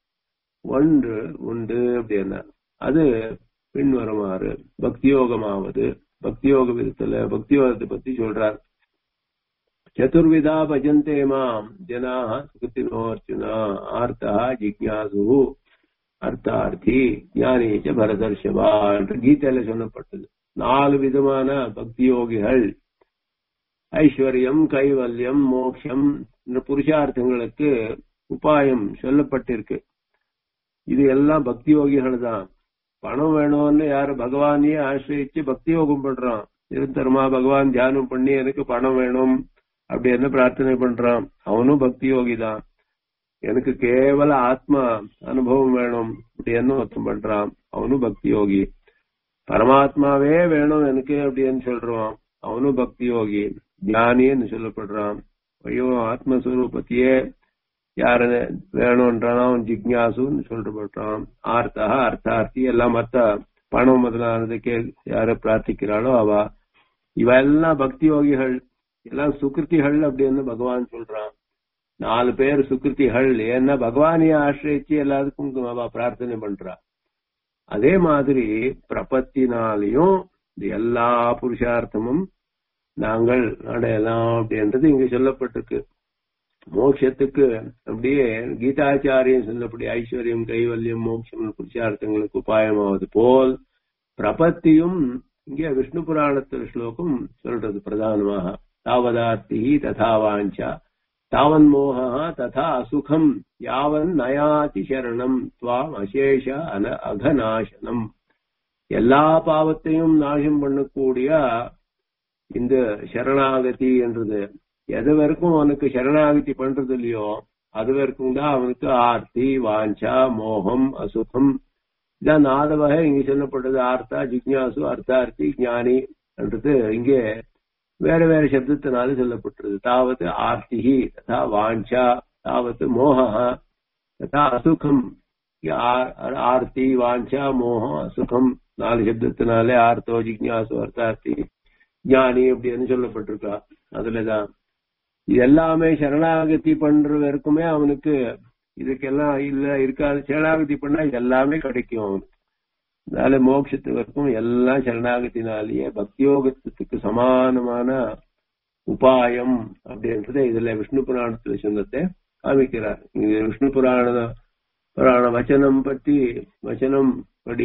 ஒன்று உண்டு அப்படின்னா அது பின்வருமாறு பக்தியோகமாவது பக்தியோக விதத்துல பக்தியோகத்தை பத்தி சொல்றார் சதுர்விதா பஜந்தே மாம் ஜனாக சுகத்தினோ அர்ச்சுனா ஆர்த்தா ஜிக்யாசு அர்த்தார்த்தி ஞானீச்ச பரதர்ஷவா என்று கீதையில சொல்லப்பட்டது நாலு விதமான பக்தி யோகிகள் ஐஸ்வர்யம் கைவல்யம் மோட்சம் என்ற புருஷார்த்தங்களுக்கு உபாயம் சொல்லப்பட்டிருக்கு இது எல்லாம் பக்தி யோகிகள் தான் பணம் வேணும்னு யாரு பகவானையே ஆசிரியிச்சு பக்தி யோகம் பண்றான் நிரந்தரமா பகவான் தியானம் பண்ணி எனக்கு பணம் வேணும் அப்படி என்ன பிரார்த்தனை பண்றான் அவனும் பக்தி யோகி தான் எனக்கு கேவல ஆத்ம அனுபவம் வேணும் அப்படி என்ன ஒருத்தம் பண்றான் அவனும் பக்தி யோகி பரமாத்மாவே வேணும் எனக்கு அப்படின்னு சொல்றான் அவனும் பக்தி யோகி ஞானின்னு சொல்லப்படுறான் ஐயோ ஆத்மஸ்வரூபத்தையே யாரு வேணும்ன்றான் அவன் ஜிக்யாசுன்னு சொல்லப்படுறான் ஆர்த்தா அர்த்தார்த்தி எல்லாம் மத்த பணம் முதலானதுக்கே யார பிரார்த்திக்கிறாளோ அவ இவ எல்லாம் பக்தி யோகிகள் எல்லாம் சுகிருத்திகள் அப்படின்னு பகவான் சொல்றான் நாலு பேர் சுகிருத்திகள் ஏன்னா பகவானையே ஆசிரியிச்சு எல்லாத்துக்கும் அவ பிரார்த்தனை பண்றா அதே மாதிரி பிரபத்தினாலையும் எல்லா புருஷார்த்தமும் நாங்கள் அடையலாம் அப்படின்றது இங்க சொல்லப்பட்டிருக்கு மோட்சத்துக்கு அப்படியே கீதாச்சாரியம் சொல்லப்படி ஐஸ்வர்யம் கைவல்யம் மோட்சம் புருஷார்த்தங்களுக்கு உபாயமாவது போல் பிரபத்தியும் இங்கே விஷ்ணு புராணத்தில் ஸ்லோகம் சொல்றது பிரதானமாக தாவதார்த்தி ததா வாஞ்சா தாவன் மோகா ததா அசுகம் யாவன் நயாதி சரணம் துவாம் அசேஷ அன அகநாசனம் எல்லா பாவத்தையும் நாசம் பண்ணக்கூடிய இந்த சரணாகதி என்றது எது வரைக்கும் அவனுக்கு சரணாகதி பண்றது இல்லையோ அது வரைக்கும் தான் அவனுக்கு ஆர்த்தி வாஞ்சா மோகம் அசுகம் இதான் நாலு வகை இங்க சொல்லப்பட்டது ஆர்த்தா ஜிக்யாசு அர்த்தார்த்தி ஞானி என்றது இங்கே வேற வேற சப்தத்தினால சொல்லப்பட்டது தாவது ஆர்த்திஹி ததா வாஞ்சா தாவது மோகா ததா அசுகம் ஆர்த்தி வாஞ்சா மோகம் அசுகம் நாலு சப்தத்தினாலே ஆர்த்தோ ஜிக்யாசு அர்த்தார்த்தி ஞானி அப்படின்னு சொல்லப்பட்டிருக்கா அதுலதான் இது எல்லாமே சரணாகதி பண்ற வரைக்குமே அவனுக்கு இதுக்கெல்லாம் இல்ல இருக்காது சரணாகதி பண்ணா இது எல்லாமே கிடைக்கும் அவனுக்கு அதனால மோட்சத்து வரைக்கும் எல்லாம் சரணாகத்தினாலேயே பக்தியோகத்துக்கு சமானமான உபாயம் அப்படின்றத இதுல விஷ்ணு புராணத்துல சொன்னதை காமிக்கிறார் இங்க விஷ்ணு புராண புராண வச்சனம் பற்றி வச்சனம் படி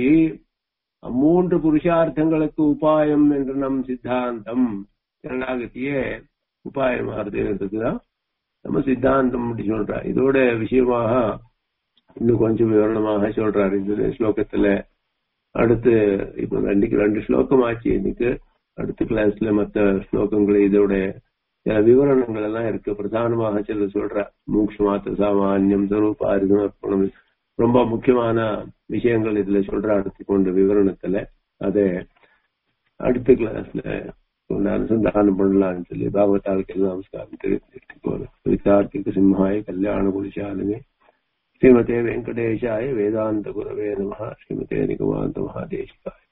மூன்று புருஷார்த்தங்களுக்கு உபாயம் என்ற நம் சித்தாந்தம் சரணாகத்தியே உபாயமாகிறதுதான் நம்ம சித்தாந்தம் அப்படி சொல்றா இதோட விஷயமாக இன்னும் கொஞ்சம் விவரணமாக சொல்றாரு இந்த ஸ்லோகத்துல அடுத்து இப்ப ரெண்டுக்கு ரெண்டு ஸ்லோகம் ஆச்சு இன்னைக்கு அடுத்த கிளாஸ்ல மத்த ஸ்லோகங்கள் இதோட சில விவரணங்கள் எல்லாம் இருக்கு பிரதானமாக சில சொல்ற மூக்ஷமாத்த சாமானியம் சொரூபாரிசமர்ப்பணம் ரொம்ப முக்கியமான விஷயங்கள் இதுல சொல்ற அடுத்து கொண்ட விவரணத்துல அதை அடுத்த கிளாஸ்ல அனுசந்தானம் பண்ணலாம்னு சொல்லி பாகவதாவுக்கு எல்லாம் நமஸ்காரம் தெரிவித்து போறேன் விசார்த்திக்கு சிம்ஹாய கல்யாண குலிசாலுமே ஸ்ரீமதே வெங்கடேஷாய வேதாந்த குரவே நம ஸ்ரீமதே நிகமாந்த மகாதேசிகாய